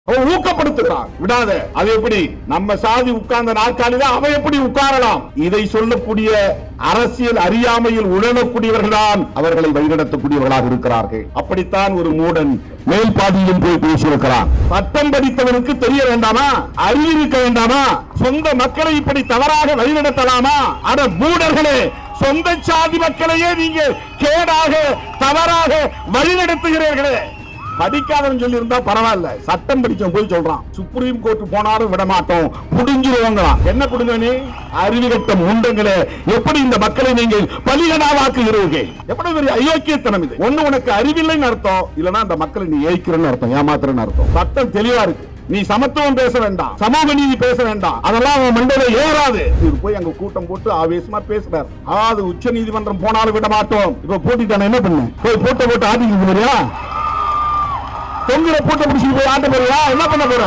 அவன் ஊக்கப்படுத்துகிறான் விடாத அது எப்படி நம்ம சாதி உட்கார்ந்த நாற்காலில அவன் எப்படி உட்காரலாம் இதை சொல்லக்கூடிய அரசியல் அறியாமையில் உழலக்கூடியவர்கள் தான் அவர்களை வழிநடத்தக்கூடியவர்களாக இருக்கிறார்கள் அப்படித்தான் ஒரு மூடன் மேல் பாதியிலும் போய் பேசியிருக்கிறான் பட்டம் படித்தவனுக்கு தெரிய வேண்டாமா அறிவிக்க வேண்டாமா சொந்த மக்களை இப்படி தவறாக வழிநடத்தலாமா அட மூடர்களே சொந்த சாதி மக்களையே நீங்க கேடாக தவறாக வழிநடத்துகிறீர்களே படிக்காதவன் சொல்லி இருந்தா பரவாயில்ல சட்டம் படிச்சவன் போய் சொல்றான் சுப்ரீம் கோர்ட் போனாலும் விட மாட்டோம் புடிஞ்சிருவாங்களாம் என்ன புடுங்க நீ அறிவுகட்ட முண்டங்களே எப்படி இந்த மக்களை நீங்கள் பலிகனாவாக்குகிறீர்கள் எப்படி பெரிய அயோக்கியத்தனம் இது ஒண்ணு உனக்கு அறிவில்லைன்னு அர்த்தம் இல்லனா அந்த மக்களை நீ ஏய்க்கிறன்னு அர்த்தம் ஏமாத்துறன்னு அர்த்தம் சட்டம் தெளிவா இருக்கு நீ சமத்துவம் பேச வேண்டாம் சமூக நீதி பேச வேண்டாம் அதெல்லாம் அவன் மண்டையில ஏறாது இவர் போய் அங்க கூட்டம் போட்டு ஆவேசமா பேசுறார் அதாவது உச்ச நீதிமன்றம் போனாலும் விட மாட்டோம் இப்ப போட்டிட்டான என்ன பண்ணு போய் போட்ட போட்டு ஆட்டிக்கு போறியா தொங்குற பூட்டை பிடிச்சி போய் ஆட்ட போறியா என்ன பண்ண போற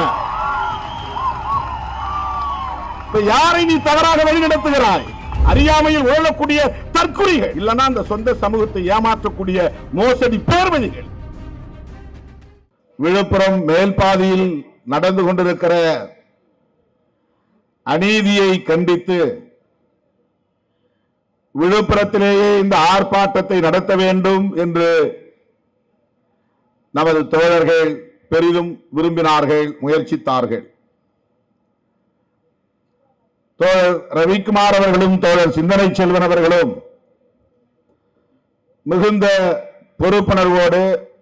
இப்ப யாரை நீ தவறாக வழிநடத்துகிறாய் அறியாமையில் ஓடக்கூடிய தற்குறிகள் இல்லனா அந்த சொந்த சமூகத்தை ஏமாற்றக்கூடிய மோசடி பேர்வழிகள் விழுப்புரம் மேல்பாதியில் நடந்து கொண்டிருக்கிற அநீதியை கண்டித்து விழுப்புரத்திலேயே இந்த ஆர்ப்பாட்டத்தை நடத்த வேண்டும் என்று நமது தோழர்கள் பெரிதும் விரும்பினார்கள் முயற்சித்தார்கள் தோழர் ரவிக்குமார் அவர்களும் தோழர் சிந்தனை செல்வன் அவர்களும் மிகுந்த பொறுப்புணர்வோடு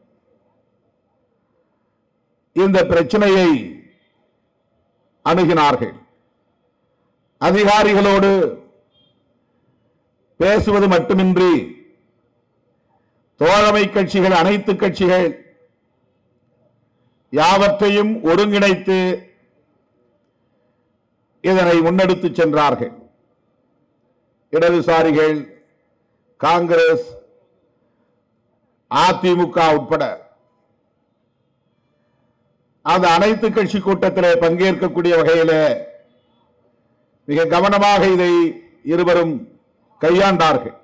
இந்த பிரச்சனையை அணுகினார்கள் அதிகாரிகளோடு பேசுவது மட்டுமின்றி தோழமை கட்சிகள் அனைத்து கட்சிகள் யாவற்றையும் ஒருங்கிணைத்து இதனை முன்னெடுத்து சென்றார்கள் இடதுசாரிகள் காங்கிரஸ் அதிமுக உட்பட அந்த அனைத்து கட்சி கூட்டத்திலே பங்கேற்கக்கூடிய வகையிலே மிக கவனமாக இதை இருவரும் கையாண்டார்கள்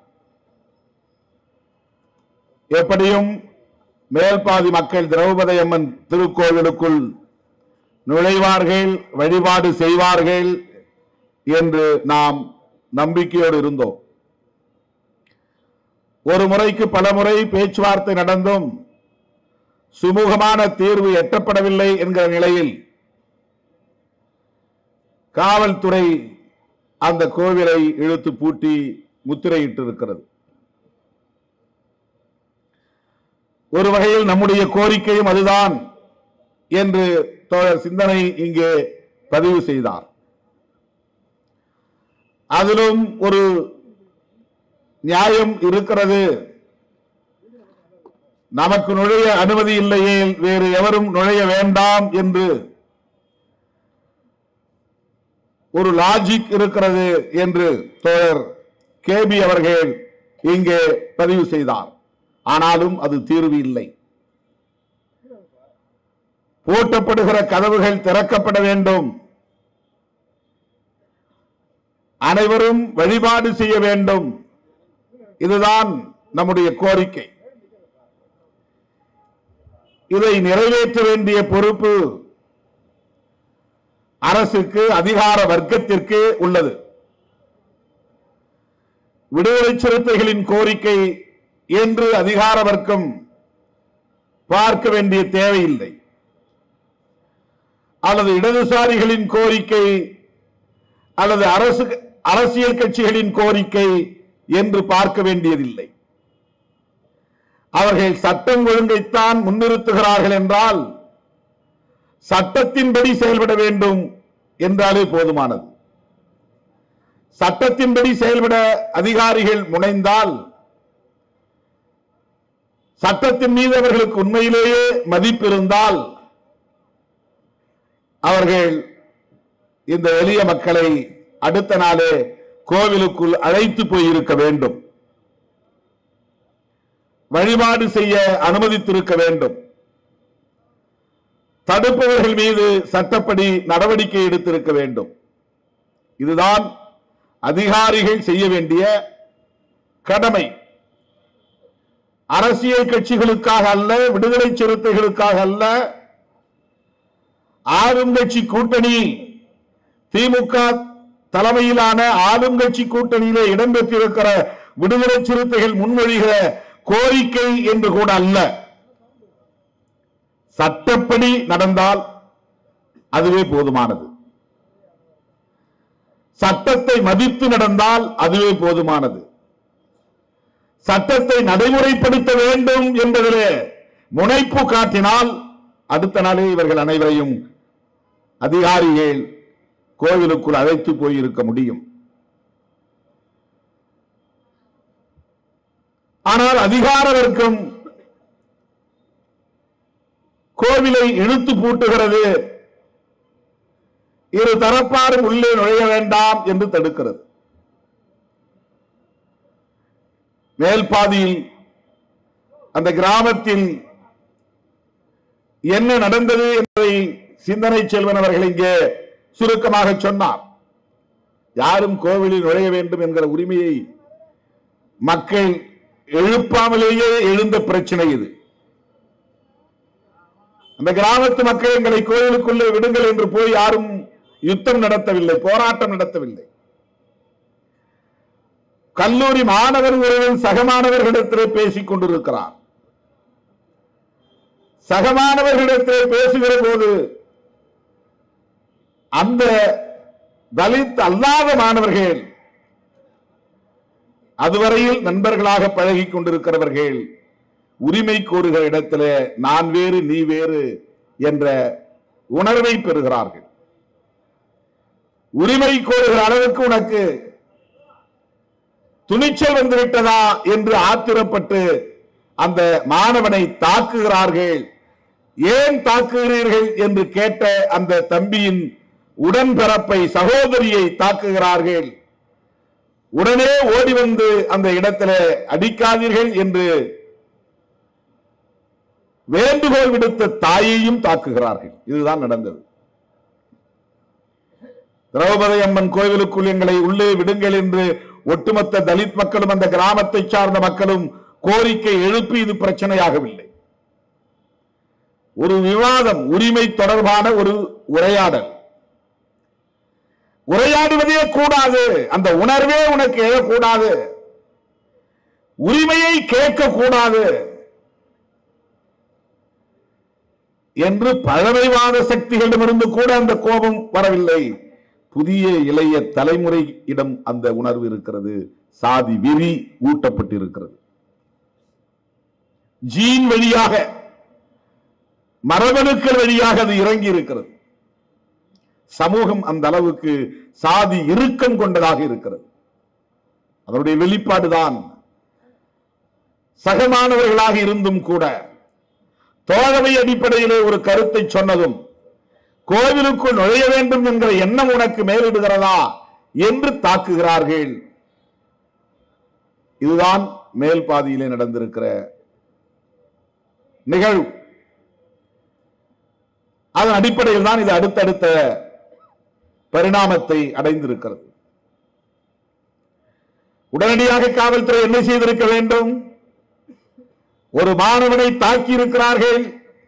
எப்படியும் மேல்பாதி மக்கள் திரௌபதி அம்மன் திருக்கோவிலுக்குள் நுழைவார்கள் வழிபாடு செய்வார்கள் என்று நாம் நம்பிக்கையோடு இருந்தோம் ஒரு முறைக்கு பல முறை பேச்சுவார்த்தை நடந்தும் சுமூகமான தீர்வு எட்டப்படவில்லை என்கிற நிலையில் காவல்துறை அந்த கோவிலை இழுத்து பூட்டி முத்திரையிட்டு இருக்கிறது ஒரு வகையில் நம்முடைய கோரிக்கையும் அதுதான் என்று தோழர் சிந்தனை இங்கே பதிவு செய்தார் அதிலும் ஒரு நியாயம் இருக்கிறது நமக்கு நுழைய அனுமதி இல்லையே வேறு எவரும் நுழைய வேண்டாம் என்று ஒரு லாஜிக் இருக்கிறது என்று தோழர் கேபி அவர்கள் இங்கே பதிவு செய்தார் ஆனாலும் அது தீர்வு இல்லை பூட்டப்படுகிற கதவுகள் திறக்கப்பட வேண்டும் அனைவரும் வழிபாடு செய்ய வேண்டும் இதுதான் நம்முடைய கோரிக்கை இதை நிறைவேற்ற வேண்டிய பொறுப்பு அரசுக்கு அதிகார வர்க்கத்திற்கு உள்ளது விடுதலை சிறுத்தைகளின் கோரிக்கை என்று அதிகார வர்க்கம் பார்க்க வேண்டிய தேவையில்லை அல்லது இடதுசாரிகளின் கோரிக்கை அல்லது அரசு அரசியல் கட்சிகளின் கோரிக்கை என்று பார்க்க வேண்டியதில்லை அவர்கள் சட்டம் ஒழுங்கைத்தான் முன்னிறுத்துகிறார்கள் என்றால் சட்டத்தின்படி செயல்பட வேண்டும் என்றாலே போதுமானது சட்டத்தின்படி செயல்பட அதிகாரிகள் முனைந்தால் சட்டத்தின் மீது அவர்களுக்கு உண்மையிலேயே மதிப்பு இருந்தால் அவர்கள் இந்த எளிய மக்களை அடுத்த நாளே கோவிலுக்குள் அழைத்து போயிருக்க வேண்டும் வழிபாடு செய்ய அனுமதித்திருக்க வேண்டும் தடுப்பவர்கள் மீது சட்டப்படி நடவடிக்கை எடுத்திருக்க வேண்டும் இதுதான் அதிகாரிகள் செய்ய வேண்டிய கடமை அரசியல் கட்சிகளுக்காக அல்ல விடுதலை சிறுத்தைகளுக்காக அல்ல ஆளும் கட்சி கூட்டணி திமுக தலைமையிலான ஆளும் கட்சி கூட்டணியிலே இடம்பெற்றிருக்கிற விடுதலை சிறுத்தைகள் முன்மொழிகிற கோரிக்கை என்று கூட அல்ல சட்டப்படி நடந்தால் அதுவே போதுமானது சட்டத்தை மதித்து நடந்தால் அதுவே போதுமானது சட்டத்தை நடைமுறைப்படுத்த வேண்டும் என்பதிலே முனைப்பு காட்டினால் அடுத்த நாளே இவர்கள் அனைவரையும் அதிகாரிகள் கோவிலுக்குள் அழைத்து போயிருக்க முடியும் ஆனால் அதிகார வர்க்கம் கோவிலை இழுத்து பூட்டுகிறது இரு தரப்பாரும் உள்ளே நுழைய வேண்டாம் என்று தடுக்கிறது மேல்பாதியில் அந்த கிராமத்தில் என்ன நடந்தது என்பதை சிந்தனை செல்வன் அவர்கள் இங்கே சுருக்கமாக சொன்னார் யாரும் கோவிலில் நுழைய வேண்டும் என்கிற உரிமையை மக்கள் எழுப்பாமலேயே எழுந்த பிரச்சனை இது அந்த கிராமத்து மக்கள் எங்களை கோயிலுக்குள்ளே விடுங்கள் என்று போய் யாரும் யுத்தம் நடத்தவில்லை போராட்டம் நடத்தவில்லை கல்லூரி மாணவர் ஒருவன் சக மாணவர்களிடத்திலே பேசிக் கொண்டிருக்கிறார் சக மாணவர்களிடத்திலே பேசுகிற போது அந்த தலித் அல்லாத மாணவர்கள் அதுவரையில் நண்பர்களாக பழகிக் கொண்டிருக்கிறவர்கள் உரிமை கோருகிற இடத்திலே நான் வேறு நீ வேறு என்ற உணர்வை பெறுகிறார்கள் உரிமை கோருகிற அளவுக்கு உனக்கு துணிச்சல் வந்துவிட்டதா என்று ஆத்திரப்பட்டு அந்த மாணவனை தாக்குகிறார்கள் ஏன் தாக்குகிறீர்கள் என்று கேட்ட அந்த தம்பியின் உடன்பிறப்பை சகோதரியை தாக்குகிறார்கள் உடனே ஓடி வந்து அந்த இடத்திலே அடிக்காதீர்கள் என்று வேண்டுகோள் விடுத்த தாயையும் தாக்குகிறார்கள் இதுதான் நடந்தது திரௌபதி அம்மன் கோவிலுக்குள் எங்களை உள்ளே விடுங்கள் என்று ஒட்டுமொத்த தலித் மக்களும் அந்த கிராமத்தை சார்ந்த மக்களும் கோரிக்கை எழுப்பி இது பிரச்சனையாகவில்லை ஒரு விவாதம் உரிமை தொடர்பான ஒரு உரையாடல் உரையாடுவதே கூடாது அந்த உணர்வே உனக்கு எழக்கூடாது உரிமையை கேட்க கூடாது என்று பழமைவாத சக்திகளிடமிருந்து கூட அந்த கோபம் வரவில்லை புதிய இளைய தலைமுறையிடம் அந்த உணர்வு இருக்கிறது சாதி வெறி ஊட்டப்பட்டிருக்கிறது ஜீன் வழியாக மரபணுக்கள் வழியாக அது இறங்கி இருக்கிறது சமூகம் அந்த அளவுக்கு சாதி இறுக்கம் கொண்டதாக இருக்கிறது அதனுடைய வெளிப்பாடுதான் சகமானவர்களாக இருந்தும் கூட தோழமை அடிப்படையிலே ஒரு கருத்தை சொன்னதும் கோவிலுக்குள் நுழைய வேண்டும் என்கிற எண்ணம் உனக்கு மேலிடுகிறதா என்று தாக்குகிறார்கள் இதுதான் மேல் பாதியிலே நடந்திருக்கிற நிகழ்வு அதன் அடிப்படையில் தான் இது அடுத்தடுத்த பரிணாமத்தை அடைந்திருக்கிறது உடனடியாக காவல்துறை என்ன செய்திருக்க வேண்டும் ஒரு மாணவனை தாக்கி இருக்கிறார்கள்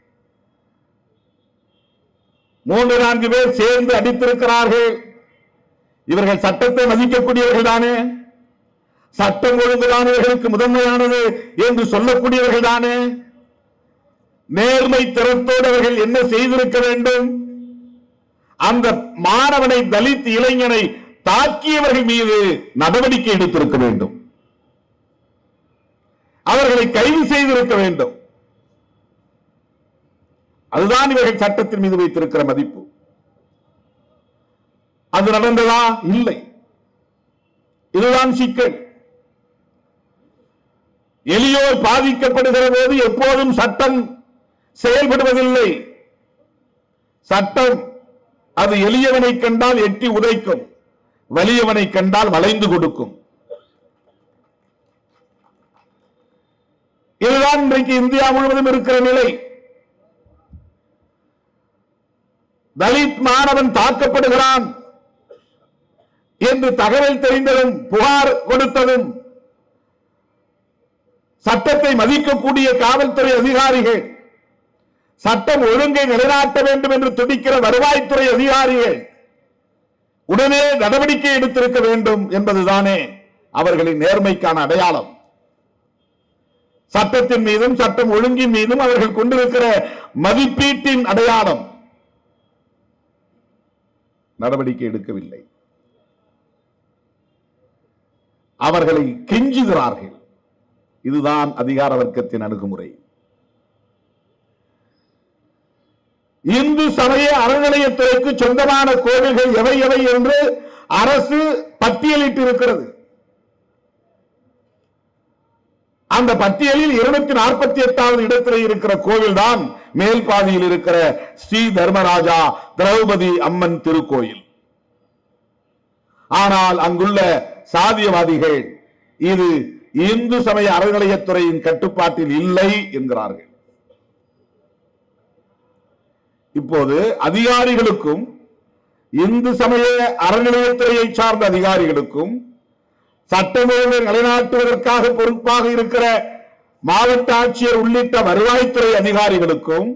மூன்று நான்கு பேர் சேர்ந்து அடித்திருக்கிறார்கள் இவர்கள் சட்டத்தை மதிக்கக்கூடியவர்கள் தானே சட்டம் ஒழுங்குதான் இவர்களுக்கு முதன்மையானது என்று சொல்லக்கூடியவர்கள் தானே நேர்மை திறத்தோடு அவர்கள் என்ன செய்திருக்க வேண்டும் அந்த மாணவனை தலித் இளைஞனை தாக்கியவர்கள் மீது நடவடிக்கை எடுத்திருக்க வேண்டும் அவர்களை கைது செய்திருக்க வேண்டும் அதுதான் இவர்கள் சட்டத்தின் மீது வைத்திருக்கிற மதிப்பு அது நடந்ததா இல்லை இதுதான் சிக்கல் எளியோர் பாதிக்கப்படுகிற போது எப்போதும் சட்டம் செயல்படுவதில்லை சட்டம் அது எளியவனை கண்டால் எட்டி உதைக்கும் வலியவனை கண்டால் வளைந்து கொடுக்கும் இதுதான் இன்றைக்கு இந்தியா முழுவதும் இருக்கிற நிலை தலித் மாணவன் தாக்கப்படுகிறான் என்று தகவல் தெரிந்ததும் புகார் கொடுத்ததும் சட்டத்தை மதிக்கக்கூடிய காவல்துறை அதிகாரிகள் சட்டம் ஒழுங்கை நிலைநாட்ட வேண்டும் என்று துடிக்கிற வருவாய்த்துறை அதிகாரிகள் உடனே நடவடிக்கை எடுத்திருக்க வேண்டும் என்பதுதானே அவர்களின் நேர்மைக்கான அடையாளம் சட்டத்தின் மீதும் சட்டம் ஒழுங்கின் மீதும் அவர்கள் கொண்டிருக்கிற மதிப்பீட்டின் அடையாளம் நடவடிக்கை எடுக்கவில்லை அவர்களை கெஞ்சுகிறார்கள் இதுதான் அதிகார வர்க்கத்தின் அணுகுமுறை இந்து சமய அறநிலையத்துறைக்கு சொந்தமான கோவில்கள் எவை எவை என்று அரசு பட்டியலிட்டு இருக்கிறது அந்த பட்டியலில் இருநூத்தி நாற்பத்தி எட்டாவது இடத்தில் இருக்கிற கோவில் தான் மேல் பாதியில் இருக்கிற ஸ்ரீ தர்மராஜா திரௌபதி அம்மன் திருக்கோயில் ஆனால் அங்குள்ள சாதியவாதிகள் இது இந்து சமய அறநிலையத்துறையின் கட்டுப்பாட்டில் இல்லை என்கிறார்கள் இப்போது அதிகாரிகளுக்கும் இந்து சமய அறநிலையத்துறையை சார்ந்த அதிகாரிகளுக்கும் சட்டம் ஒழுங்கை நிலைநாட்டுவதற்காக பொறுப்பாக இருக்கிற மாவட்ட ஆட்சியர் உள்ளிட்ட வருவாய்த்துறை அதிகாரிகளுக்கும்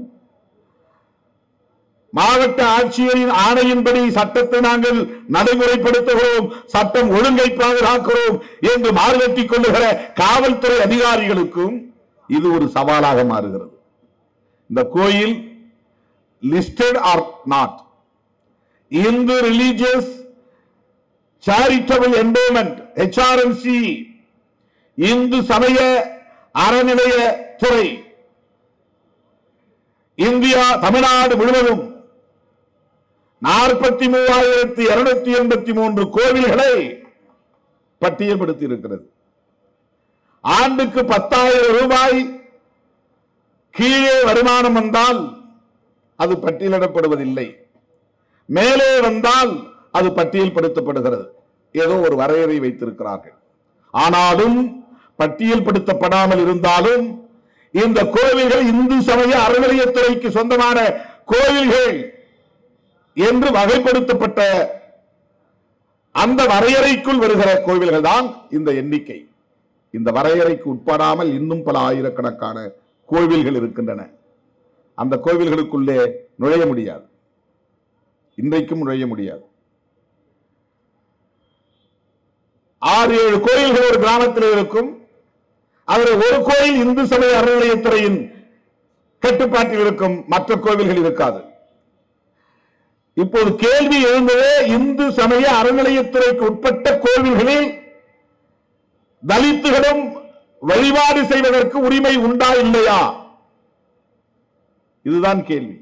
மாவட்ட ஆட்சியரின் ஆணையின்படி சட்டத்தை நாங்கள் நடைமுறைப்படுத்துகிறோம் சட்டம் ஒழுங்கை பாதுகாக்கிறோம் என்று மாறுகட்டிக் கொள்ளுகிற காவல்துறை அதிகாரிகளுக்கும் இது ஒரு சவாலாக மாறுகிறது இந்த கோயில் listed or not Hindu religious charitable endowment HRNC இந்து சமய அறநிலைய துறை இந்தியா தமிழ்நாடு முழுவதும் நாற்பத்தி மூவாயிரத்தி இருநூத்தி எண்பத்தி மூன்று கோவில்களை பட்டியல்படுத்தி இருக்கிறது ஆண்டுக்கு பத்தாயிரம் ரூபாய் கீழே வருமானம் வந்தால் அது பட்டியலிடப்படுவதில்லை மேலே வந்தால் அது பட்டியல்படுத்தப்படுகிறது ஏதோ ஒரு வரையறை வைத்திருக்கிறார்கள் ஆனாலும் பட்டியல்படுத்தப்படாமல் இருந்தாலும் இந்த கோவில்கள் இந்து சமய அறநிலையத்துறைக்கு சொந்தமான கோவில்கள் என்று வகைப்படுத்தப்பட்ட அந்த வரையறைக்குள் வருகிற கோவில்கள் தான் இந்த எண்ணிக்கை இந்த வரையறைக்கு உட்படாமல் இன்னும் பல ஆயிரக்கணக்கான கோவில்கள் இருக்கின்றன அந்த கோவில்களுக்குள்ளே நுழைய முடியாது இன்றைக்கும் நுழைய முடியாது ஆறு ஏழு கோயில்கள் ஒரு கிராமத்தில் இருக்கும் அதில் ஒரு கோயில் இந்து சமய அறநிலையத்துறையின் கட்டுப்பாட்டில் இருக்கும் மற்ற கோவில்கள் இருக்காது இப்போது கேள்வி எழுந்தது இந்து சமய அறநிலையத்துறைக்கு உட்பட்ட கோவில்களில் தலித்துகளும் வழிபாடு செய்வதற்கு உரிமை உண்டா இல்லையா இதுதான் கேள்வி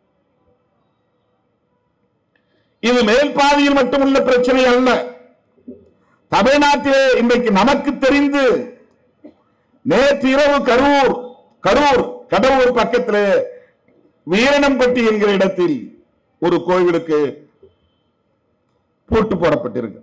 இது மேல் பாதியில் மட்டுமுள்ள பிரச்சனை அல்ல தமிழ்நாட்டிலே இன்றைக்கு நமக்கு தெரிந்து நேற்று இரவு கரூர் கரூர் கடவுர் பக்கத்திலே வீரணம்பட்டி என்கிற இடத்தில் ஒரு கோவிலுக்கு பூட்டு போடப்பட்டிருக்கு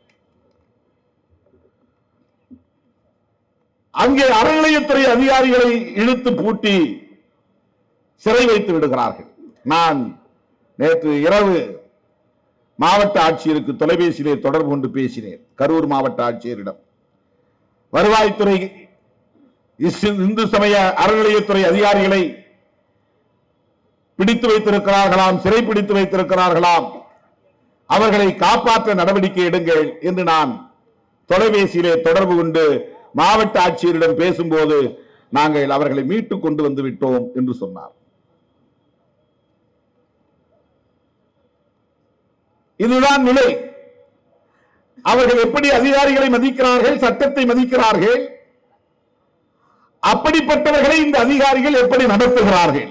அங்கே அறநிலையத்துறை அதிகாரிகளை இழுத்து பூட்டி சிறை வைத்து விடுகிறார்கள் நான் நேற்று இரவு மாவட்ட ஆட்சியருக்கு தொலைபேசியிலே தொடர்பு கொண்டு பேசினேன் கரூர் மாவட்ட ஆட்சியரிடம் வருவாய்த்துறை இஸ்- இந்து சமய அறநிலையத்துறை அதிகாரிகளை பிடித்து வைத்திருக்கிறார்களாம் சிறை பிடித்து வைத்திருக்கிறார்களாம் அவர்களை காப்பாற்ற நடவடிக்கை எடுங்கள் என்று நான் தொலைபேசியிலே தொடர்பு கொண்டு மாவட்ட ஆட்சியரிடம் பேசும்போது நாங்கள் அவர்களை மீட்டு கொண்டு வந்து விட்டோம் என்று சொன்னார் இதுதான் நிலை அவர்கள் எப்படி அதிகாரிகளை மதிக்கிறார்கள் சட்டத்தை மதிக்கிறார்கள் அப்படிப்பட்டவர்களை இந்த அதிகாரிகள் எப்படி நடத்துகிறார்கள்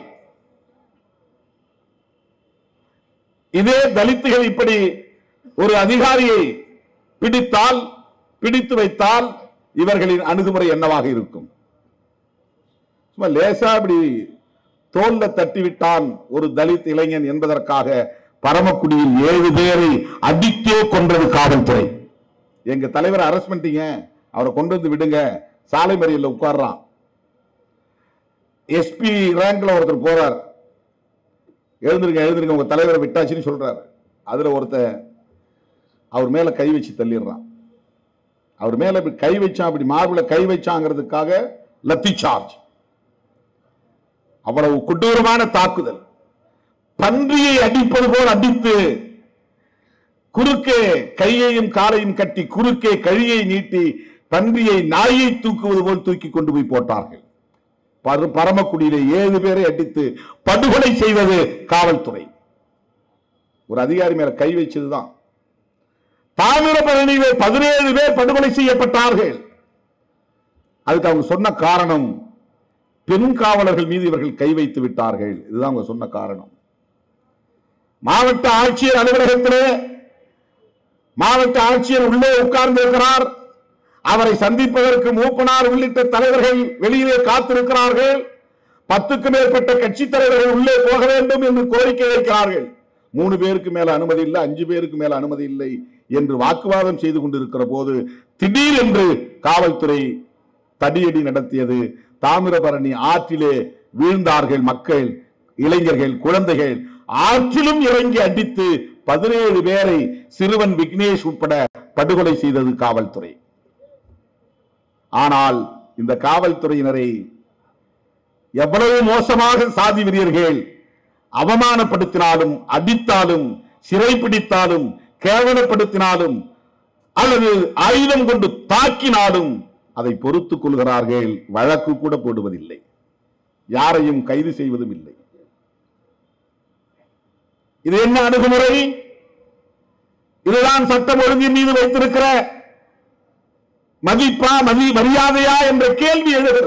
இதே தலித்துகள் இப்படி ஒரு அதிகாரியை பிடித்தால் பிடித்து வைத்தால் இவர்களின் அணுகுமுறை என்னவாக இருக்கும் சும்மா லேசா இப்படி தோல்ல தட்டிவிட்டான் ஒரு தலித் இளைஞன் என்பதற்காக பரமக்குடியில் ஏழு பேரை அடித்தே கொன்றது காவல்துறை எங்க தலைவரை அரெஸ்ட் பண்ணிட்டீங்க அவரை கொண்டு வந்து விடுங்க சாலை மறியல்ல உட்கார்றான் எஸ்பி ரேங்க்ல ஒருத்தர் போறார் எழுந்திருங்க எழுந்திருங்க உங்க தலைவரை விட்டாச்சுன்னு சொல்றாரு அதுல ஒருத்தன் அவர் மேல கை வச்சு தள்ளிடுறான் அவர் மேல இப்படி கை வச்சான் அப்படி மார்பிள கை வச்சாங்கிறதுக்காக லத்தி சார்ஜ் அவ்வளவு கொடூரமான தாக்குதல் பன்றியை அடிப்பது போல் அடித்து குறுக்கே கையையும் காலையும் கட்டி குறுக்கே கழியை நீட்டி பன்றியை நாயை தூக்குவது போல் தூக்கி கொண்டு போய் போட்டார்கள் பர- பரமக்குடியிலே ஏழு பேரை அடித்து படுகொலை செய்தது காவல்துறை ஒரு அதிகாரி மேல கை வச்சதுதான் தாமிரபரணியிலே பதினேழு பேர் படுகொலை செய்யப்பட்டார்கள் அதுக்கு அவங்க சொன்ன காரணம் பெண் காவலர்கள் மீது இவர்கள் கை வைத்து விட்டார்கள் இதுதான் அவங்க சொன்ன காரணம் மாவட்ட ஆட்சியர் அலுவலகத்திலே மாவட்ட ஆட்சியர் உள்ளே உட்கார்ந்து இருக்கிறார் அவரை சந்திப்பதற்கு மூப்பனார் உள்ளிட்ட தலைவர்கள் வெளியிலே காத்திருக்கிறார்கள் பத்துக்கு மேற்பட்ட கட்சி தலைவர்கள் உள்ளே போக வேண்டும் என்று கோரிக்கை வைக்கிறார்கள் மூணு பேருக்கு மேல அனுமதி இல்லை அஞ்சு பேருக்கு மேல அனுமதி இல்லை என்று வாக்குவாதம் செய்து கொண்டிருக்கிற போது திடீரென்று காவல்துறை தடியடி நடத்தியது தாமிரபரணி ஆற்றிலே வீழ்ந்தார்கள் மக்கள் இளைஞர்கள் குழந்தைகள் ஆற்றிலும் இறங்கி அடித்து பதினேழு பேரை சிறுவன் விக்னேஷ் உட்பட படுகொலை செய்தது காவல்துறை ஆனால் இந்த காவல்துறையினரை எவ்வளவு மோசமாக சாதி வெறியர்கள் அவமானப்படுத்தினாலும் அடித்தாலும் சிறைப்பிடித்தாலும் கேவலப்படுத்தினாலும் அல்லது ஆயுதம் கொண்டு தாக்கினாலும் அதை பொறுத்துக் கொள்கிறார்கள் வழக்கு கூட போடுவதில்லை யாரையும் கைது செய்வதும் இல்லை இது என்ன அணுகுமுறை இதுதான் சட்டம் ஒழுங்கின் மீது வைத்திருக்கிற மதிப்பா மதி மரியாதையா என்ற கேள்வி எழுகிறது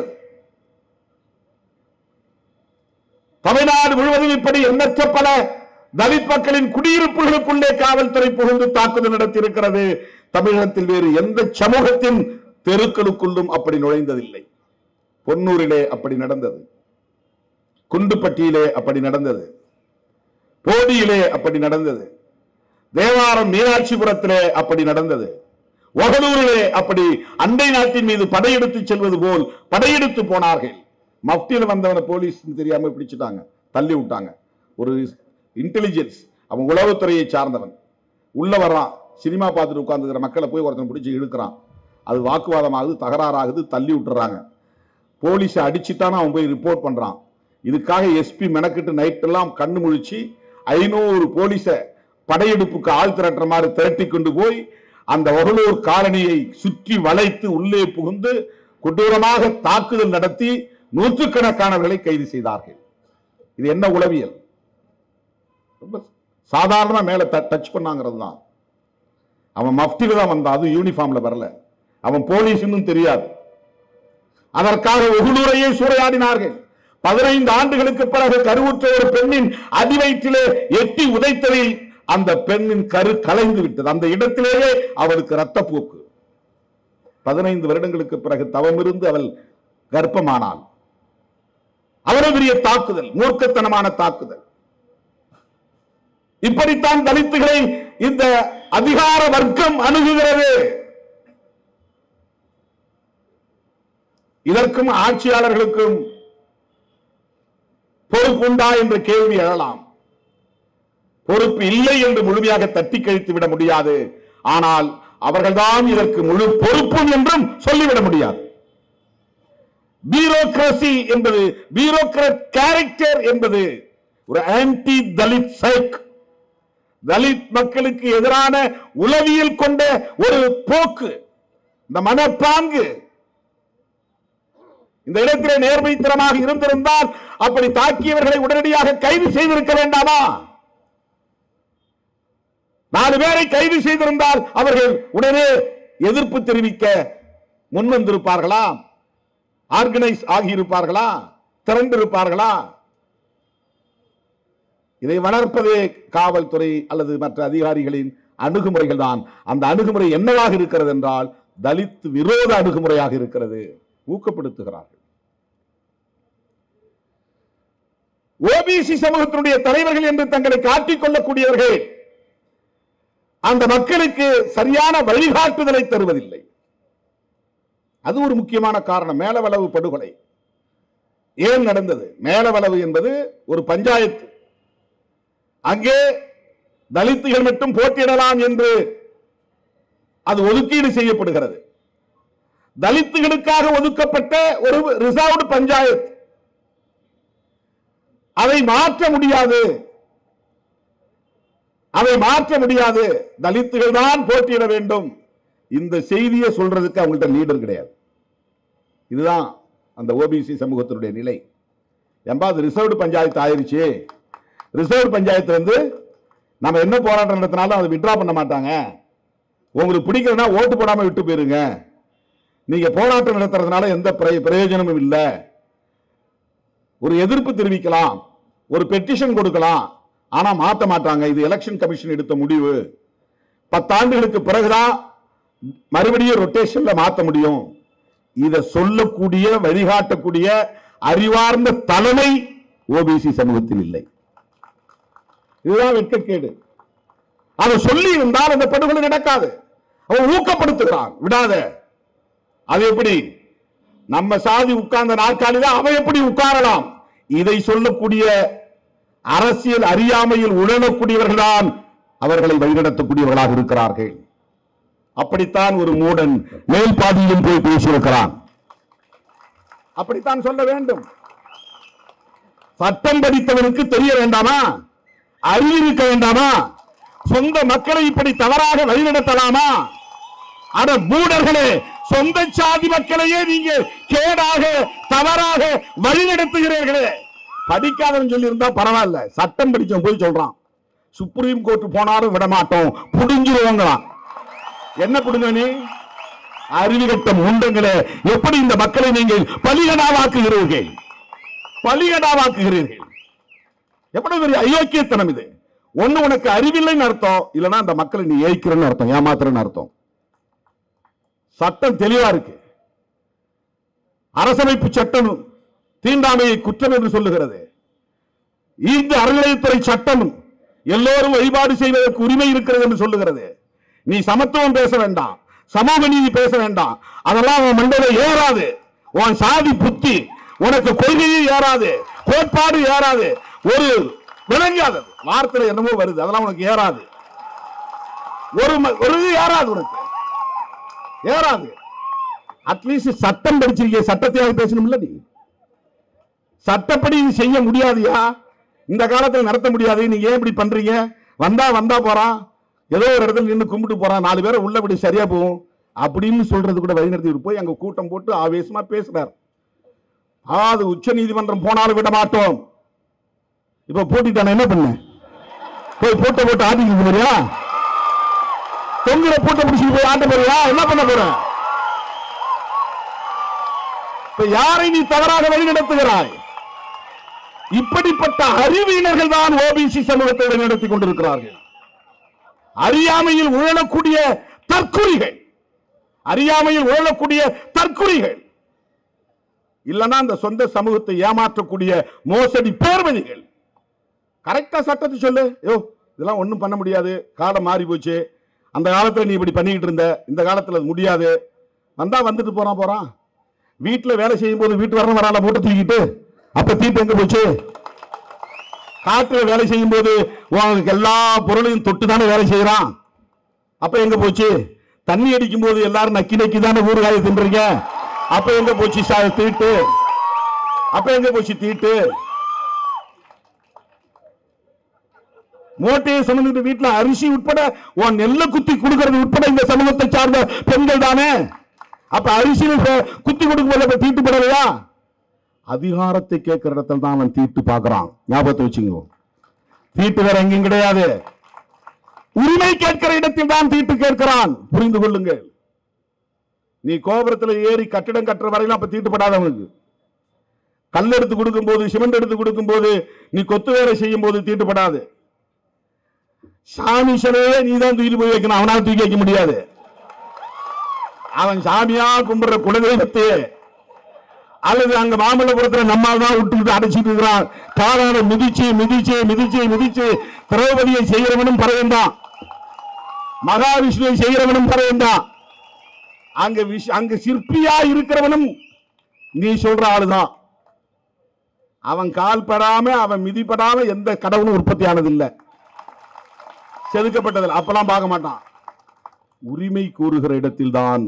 தமிழ்நாடு முழுவதும் இப்படி எண்ணற்ற பல தலித் மக்களின் குடியிருப்புகளுக்குள்ளே காவல்துறை புகுந்து தாக்குதல் நடத்தியிருக்கிறது தமிழகத்தில் வேறு எந்த சமூகத்தின் தெருக்களுக்குள்ளும் அப்படி நுழைந்ததில்லை பொன்னூரிலே அப்படி நடந்தது குண்டுப்பட்டியிலே அப்படி நடந்தது போடியிலே அப்படி நடந்தது தேவாரம் மீனாட்சிபுரத்திலே அப்படி நடந்தது ஒகலூரிலே அப்படி அண்டை நாட்டின் மீது படையெடுத்து செல்வது போல் படையெடுத்து போனார்கள் மஃப்டியில் வந்தவனை போலீஸ் தெரியாம பிடிச்சிட்டாங்க தள்ளி விட்டாங்க ஒரு இன்டெலிஜென்ஸ் அவன் உளவுத்துறையை சார்ந்தவன் உள்ள வர்றான் சினிமா பார்த்துட்டு உட்கார்ந்துக்கிற மக்களை போய் ஒருத்தன் பிடிச்சி இழுக்கிறான் அது வாக்குவாதமாகுது தகராறாகுது தள்ளி விட்டுறாங்க போலீஸை அடிச்சுட்டான்னு அவன் போய் ரிப்போர்ட் பண்றான் இதுக்காக எஸ்பி மெனக்கிட்டு நைட் எல்லாம் கண்ணு முழிச்சு ஐநூறு போலீஸை படையெடுப்புக்கு ஆள் திரட்டுற மாதிரி திரட்டி கொண்டு போய் அந்த ஒகலூர் காலனியை சுற்றி வளைத்து உள்ளே புகுந்து கொடூரமாக தாக்குதல் நடத்தி நூற்றுக்கணக்கானவர்களை கைது செய்தார்கள் இது என்ன உளவியல் ரொம்ப சாதாரண மேல டச் பண்ணாங்கிறது தான் அவன் மஃப்டில தான் வந்தான் அது யூனிஃபார்ம்ல வரல அவன் போலீஸ்னு தெரியாது அதற்காக ஒகுலூரையே சூறையாடினார்கள் பதினைந்து ஆண்டுகளுக்கு பிறகு கருவுற்ற ஒரு பெண்ணின் அடிவயிற்றிலே எட்டி உதைத்ததை அந்த பெண்ணின் கரு கலைந்து விட்டது அந்த இடத்திலேயே அவளுக்கு ரத்தப்போக்கு பதினைந்து வருடங்களுக்கு பிறகு தவமிருந்து அவள் கர்ப்பமானாள் அவ்வளவு பெரிய தாக்குதல் மூர்க்கத்தனமான தாக்குதல் இப்படித்தான் தலித்துகளை இந்த அதிகார வர்க்கம் அணுகுகிறது இதற்கும் ஆட்சியாளர்களுக்கும் பொறுப்புண்டா என்ற கேள்வி எழலாம் பொறுப்பு இல்லை என்று முழுமையாக தட்டி கழித்து விட முடியாது ஆனால் அவர்கள்தான் இதற்கு முழு பொறுப்பும் என்றும் சொல்லிவிட முடியாது பியூரோக்ரசி என்பது பியூரோக்ரட் கேரக்டர் என்பது ஒரு ஆன்டி தலித் சைக் தலித் மக்களுக்கு எதிரான உளவியல் கொண்ட ஒரு போக்கு இந்த மனப்பாங்கு இந்த இடத்திலே நேர்மைத்தனமாக இருந்திருந்தால் அப்படி தாக்கியவர்களை உடனடியாக கைது செய்திருக்க வேண்டாமா நாலு பேரை கைது செய்திருந்தால் அவர்கள் உடனே எதிர்ப்பு தெரிவிக்க முன்வந்திருப்பார்களா ஆர்கனைஸ் ஆகியிருப்பார்களா திரண்டிருப்பார்களா இதை வளர்ப்பதே காவல்துறை அல்லது மற்ற அதிகாரிகளின் அணுகுமுறைகள் தான் அந்த அணுகுமுறை என்னவாக இருக்கிறது என்றால் தலித் விரோத அணுகுமுறையாக இருக்கிறது ஊக்கப்படுத்துகிறார்கள் ஓபிசி சமூகத்தினுடைய தலைவர்கள் என்று தங்களை காட்டிக் கொள்ளக்கூடியவர்கள் அந்த மக்களுக்கு சரியான வழிகாட்டுதலை தருவதில்லை அது ஒரு முக்கியமான காரணம் மேலவளவு படுகொலை ஏன் நடந்தது மேலவளவு என்பது ஒரு பஞ்சாயத்து அங்கே தலித்துகள் மட்டும் போட்டியிடலாம் என்று அது ஒதுக்கீடு செய்யப்படுகிறது தலித்துகளுக்காக ஒதுக்கப்பட்ட ஒரு ரிசர்வ்டு பஞ்சாயத்து அதை மாற்ற முடியாது அதை மாற்ற முடியாது தலித்துகள் தான் போட்டியிட வேண்டும் இந்த செய்தியை சொல்றதுக்கு அவங்கள்ட்ட லீடர் கிடையாது இதுதான் அந்த ஓபிசி சமூகத்தினுடைய நிலை ஏம்பா அது ரிசர்வ்டு பஞ்சாயத்து ஆயிருச்சு ரிசர்வ் பஞ்சாயத்து வந்து நம்ம என்ன போராட்டம் நடத்தினாலும் அதை விட்ரா பண்ண மாட்டாங்க உங்களுக்கு பிடிக்கலன்னா ஓட்டு போடாம விட்டு போயிருங்க நீங்க போராட்டம் நடத்துறதுனால எந்த பிரய- பிரயோஜனமும் இல்லை ஒரு எதிர்ப்பு தெரிவிக்கலாம் ஒரு பெட்டிஷன் கொடுக்கலாம் ஆனா மாத்த மாட்டாங்க இது எலெக்ஷன் கமிஷன் எடுத்த முடிவு பத்தாண்டுகளுக்கு பிறகுதான் மறுபடியும் ரொட்டேஷன்ல மாத்த முடியும் இத சொல்லக்கூடிய வழிகாட்டக்கூடிய அறிவார்ந்த தலைமை ஓபிசி சமூகத்தில் இல்லை இதுதான் வெட்கக்கேடு அதை சொல்லி இருந்தால் அந்த படுகொலை நடக்காது அவன் ஊக்கப்படுத்துகிறான் விடாத அது எப்படி நம்ம சாதி உட்கார்ந்த நாற்காலில அவன் எப்படி உட்காரலாம் இதை சொல்லக்கூடிய அரசியல் அறியாமையில் உழலக்கூடியவர்கள் தான் அவர்களை வழிநடத்தக்கூடியவர்களாக இருக்கிறார்கள் அப்படித்தான் ஒரு மூடன் மேல் பாதியிலும் போய் பேசியிருக்கிறான் அப்படித்தான் சொல்ல வேண்டும் சட்டம் படித்தவனுக்கு தெரிய வேண்டாமா அறிவிருக்க வேண்டாமா சொந்த மக்களை இப்படி தவறாக வழிநடத்தலாமா அட மூடர்களே சொந்த சாதி மக்களையே நீங்க கேடாக தவறாக வழிநடத்துகிறீர்களே படிக்காதவன் சொல்லி இருந்தா பரவாயில்ல சட்டம் படிச்சவன் போய் சொல்றான் சுப்ரீம் கோர்ட் போனாலும் விட மாட்டோம் புடிஞ்சிருவாங்களாம் என்ன புடுங்க நீ அறிவுகட்ட முண்டங்களே எப்படி இந்த மக்களை நீங்கள் பலிகடாவாக்குகிறீர்கள் பலிகடாவாக்குகிறீர்கள் எவ்வளவு பெரிய அயோக்கியத்தனம் இது ஒண்ணு உனக்கு அறிவில்லைன்னு அர்த்தம் இல்லைன்னா அந்த மக்களை நீ ஏய்க்கிறன்னு அர்த்தம் ஏமாத்துறன்னு அர்த்தம் சட்டம் தெளிவா இருக்கு அரசமைப்பு சட்டம் தீண்டாமையை குற்றம் என்று சொல்லுகிறது இந்த அறநிலையத்துறை சட்டம் எல்லோரும் வழிபாடு செய்வதற்கு உரிமை இருக்கிறது என்று சொல்லுகிறது நீ சமத்துவம் பேச வேண்டாம் சமூக நீதி பேச வேண்டாம் அதெல்லாம் உன் மண்டையில ஏறாது உன் சாதி புத்தி உனக்கு கொள்கையே ஏறாது கோட்பாடு ஏறாது ஒரு விளங்காதது வார்த்தையில என்னமோ வருது அதெல்லாம் உனக்கு ஏறாது ஒரு ம- ஒரு இது ஏறாது உனக்கு ஏறாது அட்லீஸ்ட் சட்டம் படிச்சிருக்கிய சட்டத்தையாக பேசணும்ல நீ சட்டப்படி இது செய்ய முடியாதுயா இந்த காலத்துல நடத்த முடியாது நீங்க ஏன் இப்படி பண்றீங்க வந்தா வந்தா போறான் ஏதோ ஒரு இடத்துல நின்று கும்பிட்டு போறான் நாலு பேரை உள்ளபடி சரியா போகும் அப்படின்னு சொல்றது கூட வழிநடத்தி போய் அங்க கூட்டம் போட்டு ஆவேசமா பேசுறார் அது உச்ச நீதிமன்றம் போனாலும் விட மாட்டோம் இப்ப போட்டிட்டான என்ன பண்ண போய் பூட்டை போட்டு ஆட்டிட்டு போறியா தொங்குற பூட்டை பிடிச்சி போய் ஆட்ட போறியா என்ன பண்ண போற இப்ப யாரை நீ தவறாக வழிநடத்துகிறாய் இப்படிப்பட்ட அறிவியினர்கள் தான் ஓபிசி சமூகத்தை வழிநடத்திக் கொண்டிருக்கிறார்கள் அறியாமையில் உழலக்கூடிய தற்குறிகள் அறியாமையில் உழலக்கூடிய தற்குறிகள் இல்லைன்னா அந்த சொந்த சமூகத்தை ஏமாற்றக்கூடிய மோசடி பேர்வழிகள் கரெக்டா சட்டத்தை சொல்லு யோ இதெல்லாம் ஒண்ணும் பண்ண முடியாது காலம் மாறி போச்சு அந்த காலத்துல நீ இப்படி பண்ணிக்கிட்டு இருந்த இந்த காலத்துல அது முடியாது வந்தா வந்துட்டு போறான் போறான் வீட்டுல வேலை செய்யும் போது வீட்டு வரணும் வரால மூட்டை தூக்கிட்டு அப்ப தீட்டு எங்க போச்சு காட்டுல வேலை செய்யும் போது உங்களுக்கு எல்லா பொருளையும் தொட்டு தானே வேலை செய்யறான் அப்ப எங்க போச்சு தண்ணி அடிக்கும் போது எல்லாரும் நக்கி நக்கி தானே ஊறுகாய தின்றீங்க அப்ப எங்க போச்சு சா- தீட்டு அப்ப எங்க போச்சு தீட்டு மூட்டையை சுமந்துட்டு வீட்டுல அரிசி உட்பட உன் நெல்லை குத்தி கொடுக்கறது உட்பட இந்த சமூகத்தை சார்ந்த பெண்கள் தானே அப்ப அரிசியில ப- குத்தி கொடுக்கும் போது அப்ப தீட்டுப்படலையா அதிகாரத்தை கேட்கிற இடத்துல தான் அவன் தீட்டு பார்க்கறான் ஞாபகத்தை வச்சுங்க தீட்டு வேற எங்கேயும் கிடையாது உரிமை கேட்கிற இடத்தில் தான் தீட்டு கேட்கிறான் புரிந்து கொள்ளுங்கள் நீ கோபுரத்துல ஏறி கட்டிடம் கட்டுற வரையிலும் அப்ப தீட்டுப்படாதவனுக்கு கல் எடுத்து கொடுக்கும் போது சிமெண்ட் எடுத்து கொடுக்கும் போது நீ கொத்து வேலை செய்யும் போது தீட்டுப்படாது சாமி சிலையே நீ தான் தூக்கி போய் வைக்கணும் அவனால தூக்கி வைக்க முடியாது அவன் சாமியா கும்பிடுற குலதெய்வத்தையே அல்லது அங்க மாமல்லபுரத்துல நம்மால் தான் விட்டுக்கிட்டு அடைச்சிட்டு இருக்கிறான் காலான மிதிச்சு மிதிச்சு மிதிச்சு மிதிச்சு திரௌபதியை செய்கிறவனும் பறவையும் தான் மகாவிஷ்ணுவை செய்கிறவனும் பறவையும் தான் அங்க விஷ்- அங்க சிற்பியா இருக்கிறவனும் நீ சொல்ற ஆளுதான் அவன் கால் படாம அவன் மிதிப்படாம எந்த கடவுளும் உற்பத்தி ஆனது இல்ல செதுக்கப்பட்டதில்லை அப்பெல்லாம் பார்க்க மாட்டான் உரிமை கூறுகிற இடத்தில்தான்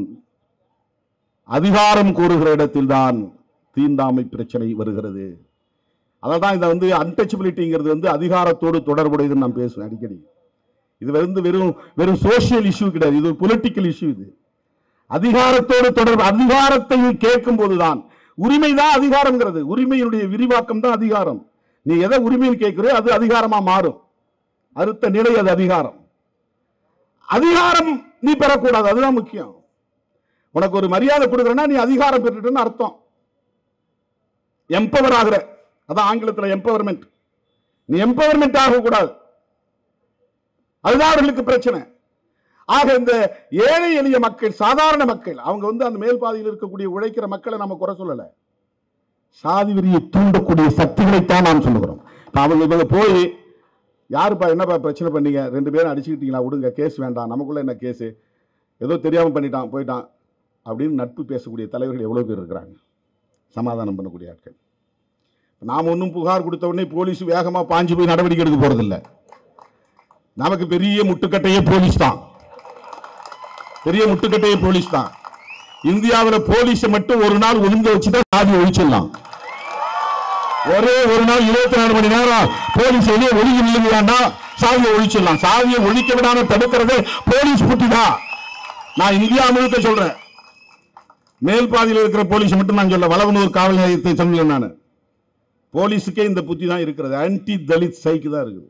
அதிகாரம் கூறுகிற இடத்தில்தான் தீண்டாமை பிரச்சனை வருகிறது அதனால தான் இதை வந்து அன்டச்சபிலிட்டிங்கிறது வந்து அதிகாரத்தோடு தொடர்புடையதுன்னு நான் பேசுவேன் அடிக்கடி இது வந்து வெறும் வெறும் சோஷியல் இஷ்யூ கிடையாது இது பொலிட்டிக்கல் இஷ்யூ இது அதிகாரத்தோடு தொடர்பு அதிகாரத்தையும் கேட்கும் போதுதான் உரிமை தான் அதிகாரம்ங்கிறது உரிமையினுடைய விரிவாக்கம் தான் அதிகாரம் நீ எதை உரிமைன்னு கேட்கிறோ அது அதிகாரமா மாறும் அடுத்த நிலை அது அதிகாரம் அதிகாரம் நீ பெறக்கூடாது அதுதான் முக்கியம் உனக்கு ஒரு மரியாதை கொடுக்குறேன்னா நீ அதிகாரம் பெற்றுட்டுன்னு அர்த்தம் எம்பவர் ஆகுற அதான் ஆங்கிலத்தில் எம்பவர்மெண்ட் நீ எம்பவர்மெண்ட் ஆகக்கூடாது அதுதான் அவர்களுக்கு பிரச்சனை ஆக இந்த ஏழை எளிய மக்கள் சாதாரண மக்கள் அவங்க வந்து அந்த மேல் பாதியில் இருக்கக்கூடிய உழைக்கிற மக்களை நம்ம குறை சொல்லல சாதி வெறியை தூண்டக்கூடிய சக்திகளைத்தான் நாம் சொல்லுகிறோம் இப்ப அவங்க இவங்க போய் யாருப்பா என்னப்பா பிரச்சனை பண்ணீங்க ரெண்டு பேரும் அடிச்சுக்கிட்டீங்களா விடுங்க கேஸ் வேண்டாம் நமக்குள்ள என்ன கேஸ் ஏதோ தெரியாம பண்ணிட்டான் போயிட்டான் அப்படின்னு நட்பு பேசக்கூடிய தலைவர்கள் எவ்வளவு பேர் இருக்கிறாங்க சமாதானம் பண்ணக்கூடிய ஆட்கள் நாம் ஒன்றும் புகார் கொடுத்த உடனே போலீஸ் வேகமா பாஞ்சு போய் நடவடிக்கை எடுக்க போறதில்ல நமக்கு பெரிய முட்டுக்கட்டையே போலீஸ் தான் பெரிய முட்டுக்கட்டையே போலீஸ் தான் இந்தியாவில் போலீஸை மட்டும் ஒரு நாள் ஒழுங்க வச்சுதான் சாதி ஒழிச்சிடலாம் ஒரே ஒரு நாள் இருபத்தி நாலு மணி நேரம் போலீஸ் வெளியே ஒழுங்கி நில்லுங்க வேண்டாம் சாதியை ஒழிச்சிடலாம் சாதியை ஒழிக்க விடாம தடுக்கிறது போலீஸ் புத்தி தான் நான் இந்தியா முழுக்க சொல்றேன் மேல் பாதியில் இருக்கிற போலீஸ் மட்டும் நான் சொல்ல வளவனூர் காவல் நிலையத்தை சொன்னேன் நான் போலீஸுக்கே இந்த புத்தி தான் இருக்கிறது ஆன்டி தலித் சைக்கு தான் இருக்குது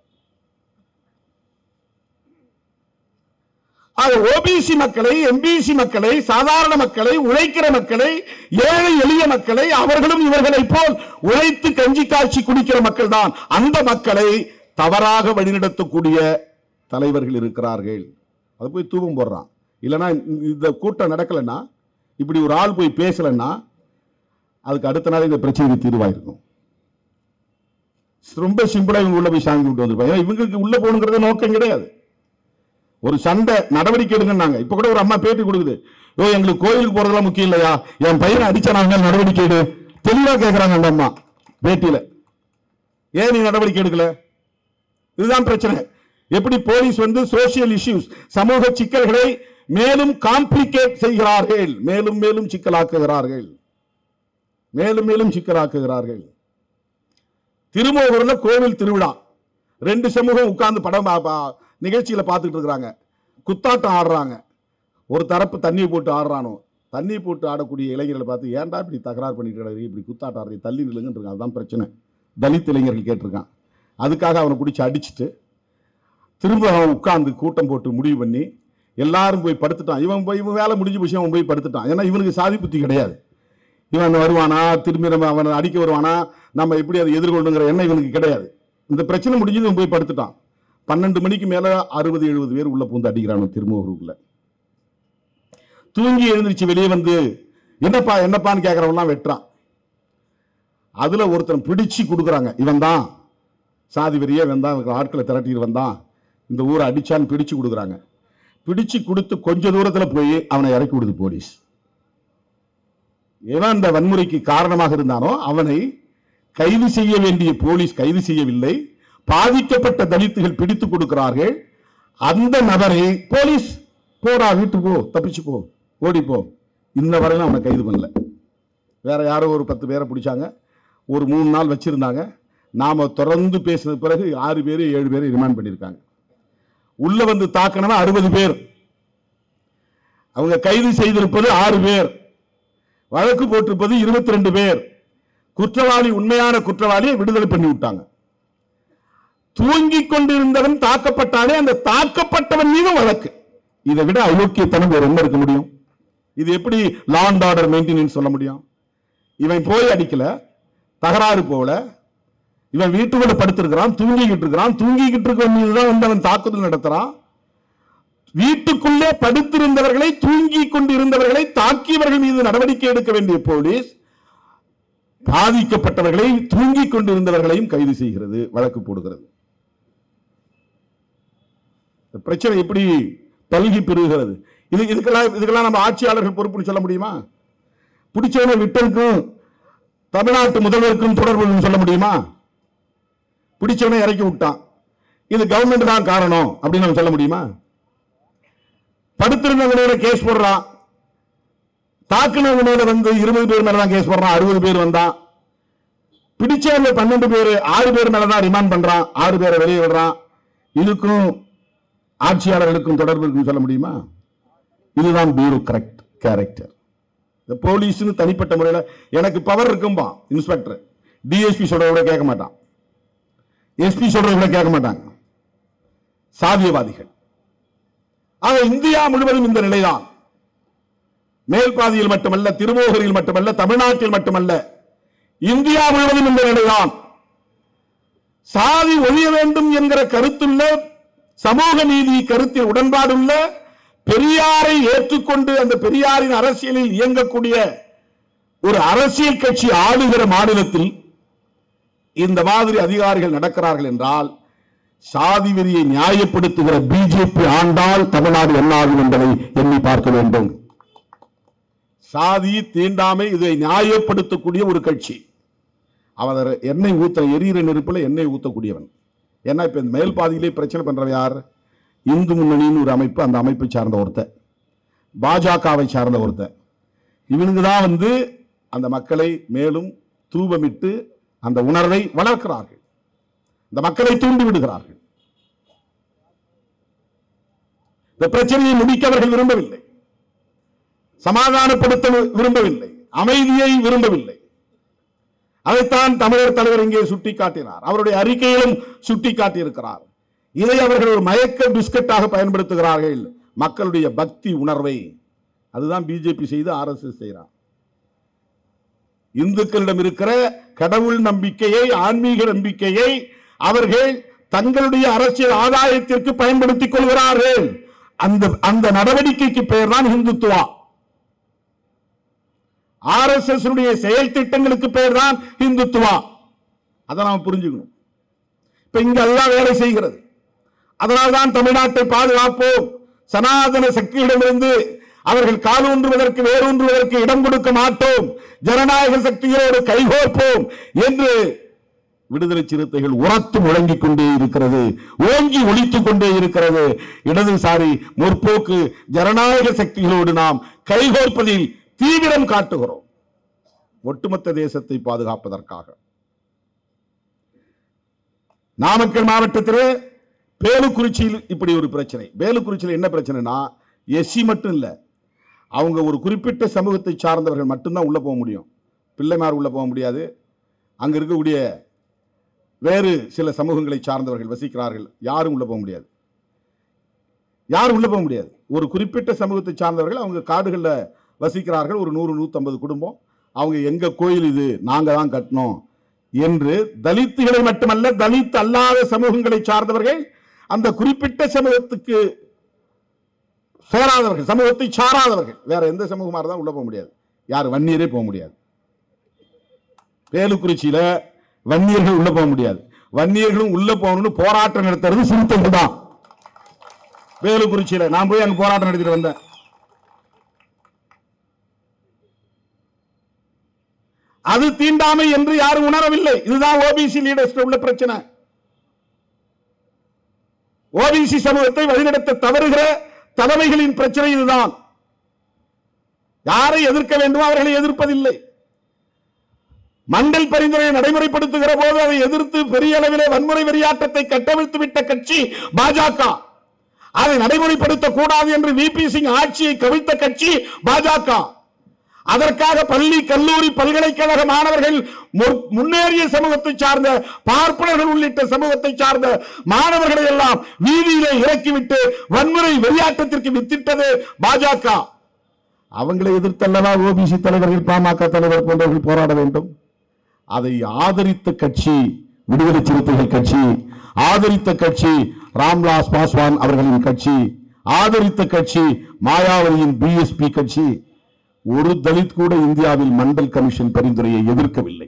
ஆக ஓபிசி மக்களை எம்பிசி மக்களை சாதாரண மக்களை உழைக்கிற மக்களை ஏழை எளிய மக்களை அவர்களும் இவர்களை போல் உழைத்து கஞ்சி காய்ச்சி குடிக்கிற மக்கள் தான் அந்த மக்களை தவறாக வழிநடத்தக்கூடிய தலைவர்கள் இருக்கிறார்கள் அது போய் தூபம் போடுறான் இல்லைன்னா இந்த கூட்டம் நடக்கலைன்னா இப்படி ஒரு ஆள் போய் பேசலைன்னா அதுக்கு அடுத்த நாள் இந்த பிரச்சனைக்கு தீர்வாயிருக்கும் ரொம்ப சிம்பிளா இவங்க உள்ள போய் சாங்கி விட்டு வந்திருப்பாங்க ஏன்னா இவங்களுக்கு உள்ள போகணுங்கிறது நோக்கம் கிடையாது ஒரு சண்டை நடவடிக்கை எடுங்கன்னாங்க இப்ப கூட ஒரு அம்மா பேட்டி கொடுக்குது ஓ எங்களுக்கு கோயிலுக்கு போறதெல்லாம் முக்கியம் இல்லையா என் பையனை அடிச்சானாங்க நடவடிக்கை எடு தெளிவா கேக்குறாங்க அந்த அம்மா பேட்டியில ஏன் நீ நடவடிக்கை எடுக்கல இதுதான் பிரச்சனை எப்படி போலீஸ் வந்து சோசியல் இஷ்யூஸ் சமூக சிக்கல்களை மேலும் காம்ப்ளிகேட் செய்கிறார்கள் மேலும் மேலும் சிக்கலாக்குகிறார்கள் மேலும் மேலும் சிக்கலாக்குகிறார்கள் திருமோகூர்ல கோவில் திருவிழா ரெண்டு சமூகம் உட்கார்ந்து படம் பா- பா- நிகழ்ச்சியில பார்த்துட்டு இருக்கிறாங்க குத்தாட்டம் ஆடுறாங்க ஒரு தரப்பு தண்ணி போட்டு ஆடுறானோ தண்ணி போட்டு ஆடக்கூடிய இளைஞர்களை பார்த்து ஏன்டா இப்படி தகராறு பண்ணிட்டு கிடக்குறீங்க, இப்படி குத்தாட்டம் ஆடுறீங்க தள்ளி நில்லுங்கன்னு இருக்கான் அதுதான் பிரச்சனை தலித் இளைஞர்கள் கேட்டிருக்கான் அதுக்காக அவனை பிடிச்சி அடிச்சுட்டு திரும்ப அவன் உட்கார்ந்து கூட்டம் போட்டு முடிவு பண்ணி எல்லாரும் போய் படுத்துட்டான் இவன் போய் இவன் வேலை முடிஞ்சு போச்சு அவன் போய் படுத்துட்டான் ஏன்னா இவனுக்கு சாதி புத்தி கிடையாது இவன் வருவானா திரும்பி நம்ம அவனை அடிக்க வருவானா நம்ம எப்படி அதை எதிர்கொள்ளுங்கிற எண்ணம் இவனுக்கு கிடையாது இந்த பிரச்சனை முடிஞ்சது இவன் போய் படுத்துட்டான் பன்னெண்டு மணிக்கு மேல அறுபது எழுபது பேர் உள்ள பூந்து அடிக்கிறானு திருமூருக்குள்ள தூங்கி எழுந்திருச்சு வெளியே வந்து என்னப்பா என்னப்பான்னு கேட்கறவன்லாம் வெட்டுறான் அதுல ஒருத்தன் பிடிச்சு கொடுக்குறாங்க இவன் தான் சாதி வெறிய வந்தான் இவங்க ஆட்களை திரட்டிட்டு வந்தான் இந்த ஊரை அடிச்சான்னு பிடிச்சு கொடுக்குறாங்க பிடிச்சு கொடுத்து கொஞ்ச தூரத்துல போய் அவனை இறக்கி விடுது போலீஸ் எவன் அந்த வன்முறைக்கு காரணமாக இருந்தானோ அவனை கைது செய்ய வேண்டிய போலீஸ் கைது செய்யவில்லை பாதிக்கப்பட்ட தலித்துகள் பிடித்து கொடுக்கிறார்கள் அந்த நபரை போலீஸ் போடா வீட்டுக்கு போ தப்பிச்சு போ ஓடி போ இன்ன வரையிலும் அவனை கைது பண்ணல வேற யாரோ ஒரு பத்து பேரை பிடிச்சாங்க ஒரு மூணு நாள் வச்சிருந்தாங்க நாம தொடர்ந்து பேசின பிறகு ஆறு பேர் ஏழு பேர் ரிமாண்ட் பண்ணியிருக்காங்க உள்ள வந்து தாக்கணும்னா அறுபது பேர் அவங்க கைது செய்திருப்பது ஆறு பேர் வழக்கு போட்டிருப்பது இருபத்தி ரெண்டு பேர் குற்றவாளி உண்மையான குற்றவாளியை விடுதலை பண்ணி விட்டாங்க தூங்கிக் கொண்டிருந்தவன் தாக்கப்பட்டானே அந்த தாக்கப்பட்டவன் மீது வழக்கு இதை விட அயோக்கியத்தனம் வேற என்ன இருக்க முடியும் இது எப்படி லா அண்ட் ஆர்டர் மெயின்டெனன்ஸ் சொல்ல முடியும் இவன் போய் அடிக்கல தகராறு போல இவன் வீட்டுக்குள்ள படுத்திருக்கிறான் தூங்கிக்கிட்டு இருக்கிறான் தூங்கிக்கிட்டு இருக்க மீதுதான் வந்து அவன் தாக்குதல் நடத்துறான் வீட்டுக்குள்ளே படுத்திருந்தவர்களை தூங்கிக் கொண்டிருந்தவர்களை தாக்கியவர்கள் மீது நடவடிக்கை எடுக்க வேண்டிய போலீஸ் பாதிக்கப்பட்டவர்களை தூங்கிக் கொண்டிருந்தவர்களையும் கைது செய்கிறது வழக்கு போடுகிறது இந்த பிரச்சனை எப்படி பல்கி பெருகிறது இது இதுக்கெல்லாம் இதுக்கெல்லாம் நம்ம ஆட்சியாளர்கள் பொறுப்புன்னு சொல்ல முடியுமா பிடிச்சவனை விட்டதுக்கும் தமிழ்நாட்டு முதல்வருக்கும் தொடர்பு சொல்ல முடியுமா பிடிச்சவனை இறக்கி விட்டான் இது கவர்மெண்ட் தான் காரணம் அப்படின்னு நம்ம சொல்ல முடியுமா படுத்திருந்தவங்களோட கேஸ் போடுறான் தாக்குனவங்களோட வந்து இருபது பேர் மேல தான் கேஸ் போடுறான் அறுபது பேர் வந்தான் பிடிச்சவங்க பன்னெண்டு பேர் ஆறு பேர் மேலதான் ரிமாண்ட் பண்றான் ஆறு பேரை வெளியே விடுறான் இதுக்கும் ஆட்சியாளர்களுக்கும் தொடர்பு இருக்குன்னு சொல்ல முடியுமா இதுதான் பியூரோ கரெக்ட் கேரக்டர் இந்த போலீஸ்னு தனிப்பட்ட முறையில் எனக்கு பவர் இருக்கும்பா இன்ஸ்பெக்டர் டிஎஸ்பி சொல்றத கூட கேட்க மாட்டான் எஸ்பி சொல்றத கூட கேட்க மாட்டாங்க சாதியவாதிகள் ஆக இந்தியா முழுவதும் இந்த நிலைதான் மேல் பாதியில் மட்டுமல்ல திருமோகரில் மட்டுமல்ல தமிழ்நாட்டில் மட்டுமல்ல இந்தியா முழுவதும் இந்த நிலைதான் சாதி ஒழிய வேண்டும் என்கிற கருத்துள்ள சமூக நீதி கருத்தில் உடன்பாடுள்ள பெரியாரை ஏற்றுக்கொண்டு அந்த பெரியாரின் அரசியலில் இயங்கக்கூடிய ஒரு அரசியல் கட்சி ஆளுகிற மாநிலத்தில் இந்த மாதிரி அதிகாரிகள் நடக்கிறார்கள் என்றால் சாதி வெறியை நியாயப்படுத்துகிற பிஜேபி ஆண்டால் தமிழ்நாடு என்னாகும் என்பதை எண்ணி பார்க்க வேண்டும் சாதி தீண்டாமை இதை நியாயப்படுத்தக்கூடிய ஒரு கட்சி அவர் எண்ணெய் ஊத்த எரியிற நெருப்புல எண்ணெய் ஊத்தக்கூடியவன் ஏன்னா இப்ப இந்த மேல் பாதியிலே பிரச்சனை பண்றவன் யார் இந்து முன்னணின்னு ஒரு அமைப்பு அந்த அமைப்பை சார்ந்த ஒருத்தன் பாஜகவை சார்ந்த ஒருத்தன் இவனுங்க தான் வந்து அந்த மக்களை மேலும் தூபமிட்டு அந்த உணர்வை வளர்க்கிறார்கள் இந்த மக்களை தூண்டி விடுகிறார்கள் இந்த பிரச்சனையை முடிக்க அவர்கள் விரும்பவில்லை சமாதானப்படுத்த விரும்பவில்லை அமைதியை விரும்பவில்லை அதைத்தான் தமிழர் தலைவர் இங்கே சுட்டிக்காட்டினார் அவருடைய அறிக்கையிலும் சுட்டிக்காட்டியிருக்கிறார் இதை அவர்கள் ஒரு மயக்க பிஸ்கட்டாக பயன்படுத்துகிறார்கள் மக்களுடைய பக்தி உணர்வை அதுதான் பிஜேபி செய்து ஆர்எஸ்எஸ் செய்கிறார் இந்துக்களிடம் இருக்கிற கடவுள் நம்பிக்கையை ஆன்மீக நம்பிக்கையை அவர்கள் தங்களுடைய அரசியல் ஆதாயத்திற்கு பயன்படுத்திக் கொள்கிறார்கள் அந்த அந்த நடவடிக்கைக்கு பெயர் தான் இந்துத்துவா ஆர்எஸ்எஸ் செயல் திட்டங்களுக்கு பெயர் தான் இந்துத்துவா அதை நாம் புரிஞ்சுக்கணும் இப்ப இங்க எல்லாம் வேலை செய்கிறது அதனால்தான் தமிழ்நாட்டை பாதுகாப்போம் சனாதன சக்தியிடமிருந்து அவர்கள் காலூன்றுவதற்கு வேரூன்றுவதற்கு இடம் கொடுக்க மாட்டோம் ஜனநாயக சக்திகளோடு கைகோர்ப்போம் என்று விடுதலை சிறுத்தைகள் உரத்து முழங்கிக் கொண்டே இருக்கிறது ஓங்கி ஒழித்துக் கொண்டே இருக்கிறது இடதுசாரி முற்போக்கு ஜனநாயக சக்திகளோடு நாம் கைகோர்ப்பதில் தீவிரம் காட்டுகிறோம் ஒட்டுமொத்த தேசத்தை பாதுகாப்பதற்காக நாமக்கல் மாவட்டத்திலே பேலுக்குறிச்சியில் இப்படி ஒரு பிரச்சனை பேலுக்குறிச்சியில் என்ன பிரச்சனைனா எஸ்சி மட்டும் இல்லை அவங்க ஒரு குறிப்பிட்ட சமூகத்தை சார்ந்தவர்கள் மட்டும்தான் உள்ள போக முடியும் பிள்ளைமார் உள்ள போக முடியாது அங்க இருக்கக்கூடிய வேறு சில சமூகங்களை சார்ந்தவர்கள் வசிக்கிறார்கள் யாரும் உள்ள போக முடியாது யாரும் உள்ள போக முடியாது ஒரு குறிப்பிட்ட சமூகத்தை சார்ந்தவர்கள் அவங்க காடுகளில் வசிக்கிறார்கள் ஒரு நூறு நூற்றம்பது குடும்பம் அவங்க எங்க கோயில் இது நாங்க தான் கட்டணும் என்று தலித்துகளை மட்டுமல்ல தலித் அல்லாத சமூகங்களை சார்ந்தவர்கள் அந்த குறிப்பிட்ட சமூகத்துக்கு சேராதவர்கள் சமூகத்தை சாராதவர்கள் வேற எந்த சமூகமா இருந்தாலும் உள்ள போக முடியாது யார் வன்னியரே போக முடியாது வேலுக்குறிச்சியில வன்னியர்கள் உள்ள போக முடியாது வன்னியர்களும் உள்ள போகணும்னு போராட்டம் நடத்துறது சிறுத்தைகள் தான் வேலுக்குறிச்சியில நான் போய் அங்க போராட்டம் நடத்திட்டு வந்தேன் அது தீண்டாமை என்று யாரும் உணரவில்லை இதுதான் ஓபிசி லீடர்ஸ் உள்ள பிரச்சனை ஓபிசி சமூகத்தை வழிநடத்த தவறுகிற தலைமைகளின் பிரச்சனை இதுதான் யாரை எதிர்க்க வேண்டுமோ அவர்களை எதிர்ப்பதில்லை மண்டல் பரிந்துரையை நடைமுறைப்படுத்துகிற போது அதை எதிர்த்து பெரிய அளவிலே வன்முறை வெறியாட்டத்தை கட்டவிழ்த்து விட்ட கட்சி பாஜக அதை நடைமுறைப்படுத்த கூடாது என்று விபி சிங் ஆட்சியை கவிழ்த்த கட்சி பாஜக அதற்காக பள்ளி கல்லூரி பல்கலைக்கழக மாணவர்கள் மு- முன்னேறிய சமூகத்தை சார்ந்த பார்ப்பனர்கள் உள்ளிட்ட சமூகத்தை சார்ந்த மாணவர்களை எல்லாம் வீதியிலே இறக்கிவிட்டு வன்முறை வெறியாட்டத்திற்கு வித்திட்டது பாஜக அவங்களை எதிர்த்தல்லவா ஓபிசி தலைவர்கள் பாமக தலைவர் போன்றவர்கள் போராட வேண்டும் அதை ஆதரித்த கட்சி விடுதலை சிறுத்தைகள் கட்சி ஆதரித்த கட்சி ராம்விலாஸ் பாஸ்வான் அவர்களின் கட்சி ஆதரித்த கட்சி மாயாவதியின் பிஎஸ்பி கட்சி ஒரு தலித் கூட இந்தியாவில் மண்டல் கமிஷன் பரிந்துரையை எதிர்க்கவில்லை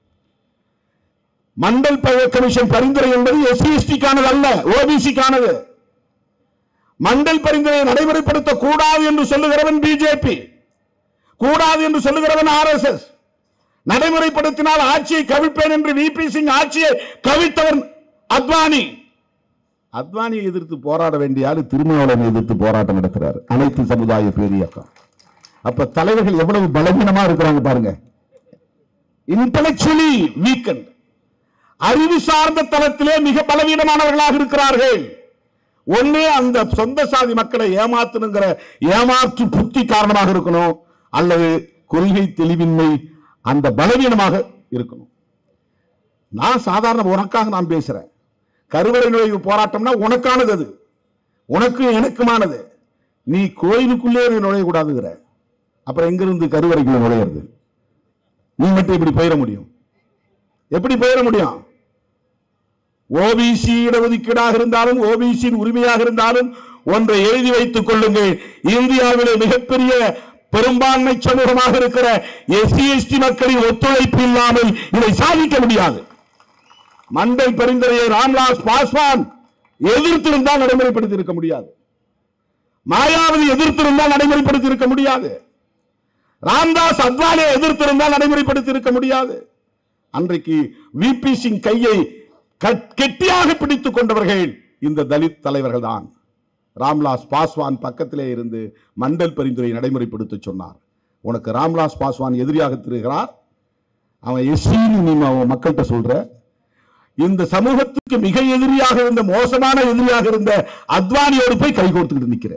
மண்டல் ப- கமிஷன் பரிந்துரை என்பது எஸ்சி எஸ்டிக்கானது அல்ல ஓபிசிக்கானது மண்டல் பரிந்துரையை நடைமுறைப்படுத்த கூடாது என்று சொல்லுகிறவன் பிஜேபி கூடாது என்று சொல்லுகிறவன் ஆர்எஸ்எஸ் நடைமுறைப்படுத்தினால் ஆட்சியை கவிழ்ப்பேன் என்று விபி சிங் ஆட்சியை கவிழ்த்தவன் அத்வானி அத்வானியை எதிர்த்து போராட வேண்டிய ஆளு திருமாவளவனை எதிர்த்து போராட்டம் நடத்துறாரு அனைத்து சமுதாய பேரியக்கம் அப்ப தலைவர்கள் எவ்வளவு பலவீனமா இருக்கிறாங்க பாருங்க இன்டலெக்சுவலி வீக்கண்ட் அறிவு சார்ந்த தளத்திலே மிக பலவீனமானவர்களாக இருக்கிறார்கள் ஒண்ணே அந்த சொந்த சாதி மக்களை ஏமாத்தணுங்கிற ஏமாற்று புத்தி காரணமாக இருக்கணும் அல்லது கொள்கை தெளிவின்மை அந்த பலவீனமாக இருக்கணும் நான் சாதாரண உனக்காக நான் பேசுறேன் கருவறை நுழைவு போராட்டம்னா உனக்கானது அது உனக்கு எனக்குமானது நீ கோயிலுக்குள்ளே நீ நுழையக்கூடாதுங்கிற அப்புறம் எங்கிருந்து கருவறைக்குள்ள நுழையிறது நீ மட்டும் இப்படி போயிட முடியும் எப்படி போயிட முடியும் ஓபிசி இடஒதுக்கீடாக இருந்தாலும் ஓபிசியின் உரிமையாக இருந்தாலும் ஒன்றை எழுதி வைத்துக் கொள்ளுங்கள் இந்தியாவிலே மிகப்பெரிய பெரும்பான்மை சமூகமாக இருக்கிற எஸ்சி எஸ்டி மக்களின் ஒத்துழைப்பு இல்லாமல் இதை சாதிக்க முடியாது மண்டல் பரிந்துரையை ராம்விலாஸ் பாஸ்வான் எதிர்த்திருந்தால் நடைமுறைப்படுத்தி இருக்க முடியாது மாயாவதி எதிர்த்திருந்தால் நடைமுறைப்படுத்தி இருக்க முடியாது ராம்தாஸ் அத்வாலே எதிர்த்திருந்தால் நடைமுறைப்படுத்தி இருக்க முடியாது அன்றைக்கு விபி சிங் கையை கட்- கெட்டியாக பிடித்துக் கொண்டவர்கள் இந்த தலித் தலைவர்கள் தான் ராம்லாஸ் பாஸ்வான் பக்கத்திலே இருந்து மண்டல் பரிந்துரை நடைமுறைப்படுத்த சொன்னார் உனக்கு ராம்லாஸ் பாஸ்வான் எதிரியாக திருகிறார் அவன் எஸ்சின்னு நீ அவன் மக்கள்கிட்ட சொல்ற இந்த சமூகத்துக்கு மிக எதிரியாக இருந்த மோசமான எதிரியாக இருந்த அத்வானியோடு போய் கை கோர்த்துக்கிட்டு நிக்கிற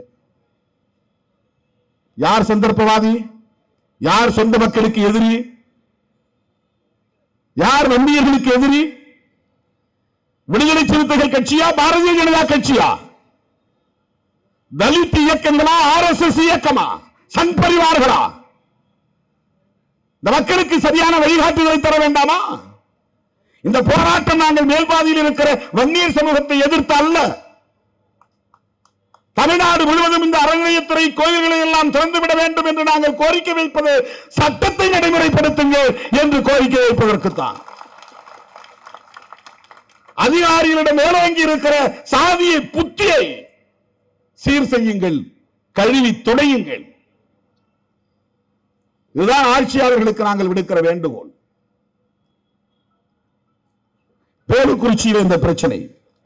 யார் சந்தர்ப்பவாதி யார் சொந்த மக்களுக்கு எதிரி யார் வன்னியர்களுக்கு எதிரி விடுதலை சிறுத்தைகள் கட்சியா பாரதிய ஜனதா கட்சியா தலித் இயக்கங்களா ஆர் எஸ் எஸ் இயக்கமா சங் பரிவார்களா இந்த மக்களுக்கு சரியான வழிகாட்டுதலை தர வேண்டாமா இந்த போராட்டம் நாங்கள் மேல்பாதியில் இருக்கிற வன்னியர் சமூகத்தை எதிர்த்து அல்ல தமிழ்நாடு முழுவதும் இந்த அறநிலையத்துறை கோயில்களை எல்லாம் திறந்துவிட வேண்டும் என்று நாங்கள் கோரிக்கை வைப்பது சட்டத்தை நடைமுறைப்படுத்துங்கள் என்று கோரிக்கை வைப்பதற்குத்தான் அதிகாரிகளிடம் மேலோங்கி இருக்கிற சாதிய புத்தியை சீர் செய்யுங்கள் கழுவி துடையுங்கள் இதுதான் ஆட்சியாளர்களுக்கு நாங்கள் விடுக்கிற வேண்டுகோள் பேருக்குறிச்சியில் இந்த பிரச்சனை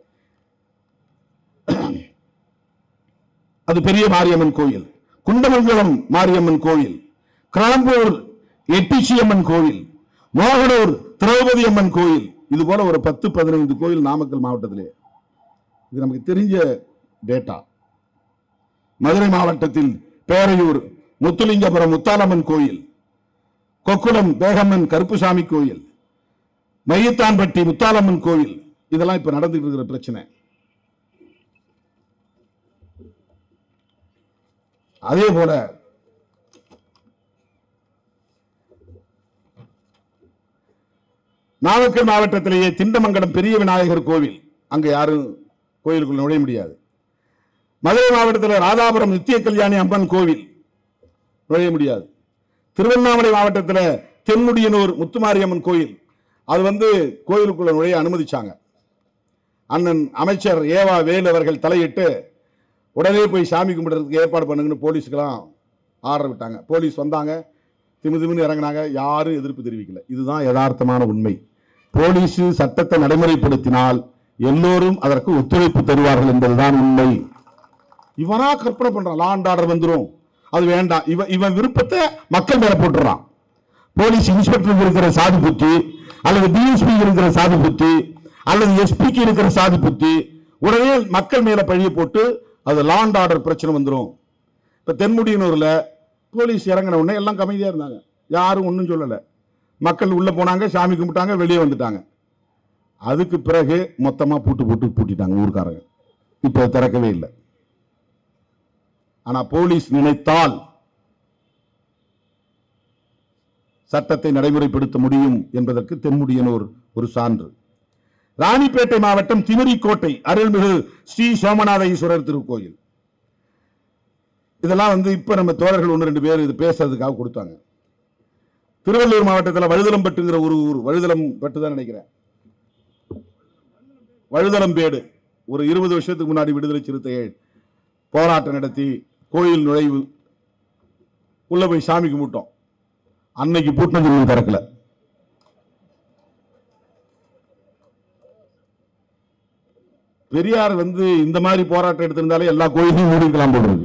அது பெரிய மாரியம்மன் கோயில் குண்டமங்கலம் மாரியம்மன் கோயில் கிராம்பூர் எட்டிச்சியம்மன் கோயில் மோகனூர் திரௌபதி அம்மன் கோயில் இது போல ஒரு பத்து பதினைந்து கோயில் நாமக்கல் மாவட்டத்திலே இது நமக்கு தெரிஞ்ச டேட்டா மதுரை மாவட்டத்தில் பேரையூர் முத்துலிங்கபுரம் முத்தாலம்மன் கோயில் கொக்குளம் பேகம்மன் கருப்புசாமி கோயில் மையத்தான்பட்டி முத்தாலம்மன் கோயில் இதெல்லாம் இப்ப நடந்துட்டு இருக்கிற பிரச்சனை அதே போல நாமக்கல் மாவட்டத்திலேயே திண்டமங்கலம் பெரிய விநாயகர் கோவில் அங்க யாரும் கோயிலுக்குள் நுழைய முடியாது மதுரை மாவட்டத்தில் ராதாபுரம் நித்திய கல்யாணி அம்மன் கோவில் நுழைய முடியாது திருவண்ணாமலை மாவட்டத்தில் தென்முடியனூர் முத்துமாரியம்மன் கோயில் அது வந்து கோயிலுக்குள்ள நுழைய அனுமதிச்சாங்க அண்ணன் அமைச்சர் ஏவா வேல் அவர்கள் தலையிட்டு உடனே போய் சாமி கும்பிடுறதுக்கு ஏற்பாடு பண்ணுங்கன்னு போலீஸுக்கெல்லாம் ஆர்டர் விட்டாங்க போலீஸ் வந்தாங்க திமு திமுன்னு இறங்குனாங்க யாரும் எதிர்ப்பு தெரிவிக்கல இதுதான் யதார்த்தமான உண்மை போலீஸ் சட்டத்தை நடைமுறைப்படுத்தினால் எல்லோரும் அதற்கு ஒத்துழைப்பு தருவார்கள் என்பதுதான் உண்மை இவனா கற்பனை பண்றான் லா அண்ட் ஆர்டர் வந்துரும் அது வேண்டாம் இவன் இவன் விருப்பத்தை மக்கள் மேல போட்டுறான் போலீஸ் இன்ஸ்பெக்டருக்கு இருக்கிற சாதி புத்தி அல்லது டிஎஸ்பி இருக்கிற சாதி புத்தி அல்லது எஸ்பிக்கு இருக்கிற சாதி புத்தி உடனே மக்கள் மேல பழிய போட்டு அது லா அண்ட் ஆர்டர் பிரச்சனை வந்துரும் இப்ப தென்முடியனூர்ல போலீஸ் இறங்கின உடனே எல்லாம் அமைதியா இருந்தாங்க யாரும் ஒன்றும் சொல்லல மக்கள் உள்ள போனாங்க சாமி கும்பிட்டாங்க வெளியே வந்துட்டாங்க அதுக்கு பிறகு மொத்தமா பூட்டு போட்டு பூட்டிட்டாங்க ஊர்க்காரங்க இப்போ திறக்கவே இல்லை ஆனா போலீஸ் நினைத்தால் சட்டத்தை நடைமுறைப்படுத்த முடியும் என்பதற்கு தென்முடியனூர் ஒரு சான்று ராணிப்பேட்டை மாவட்டம் திமிரிக்கோட்டை அருள்மிகு ஸ்ரீ சோமநாத ஈஸ்வரர் திருக்கோயில் இதெல்லாம் வந்து இப்ப நம்ம தோழர்கள் ஒன்று ரெண்டு பேர் இது பேசுறதுக்காக கொடுத்தாங்க திருவள்ளூர் மாவட்டத்தில் வழுதலம்பட்டுங்கிற ஒரு ஊர் வழுதலம்பட்டு தான் நினைக்கிறேன் வழுதலம்பேடு ஒரு இருபது வருஷத்துக்கு முன்னாடி விடுதலை சிறுத்தைகள் போராட்டம் நடத்தி கோயில் நுழைவு உள்ள போய் சாமி கும்பிட்டோம் அன்னைக்கு பூட்டினது இன்னும் திறக்கல பெரியார் வந்து இந்த மாதிரி போராட்டம் எடுத்திருந்தாலே எல்லா கோயிலையும் மூடிக்கலாம் போடுறது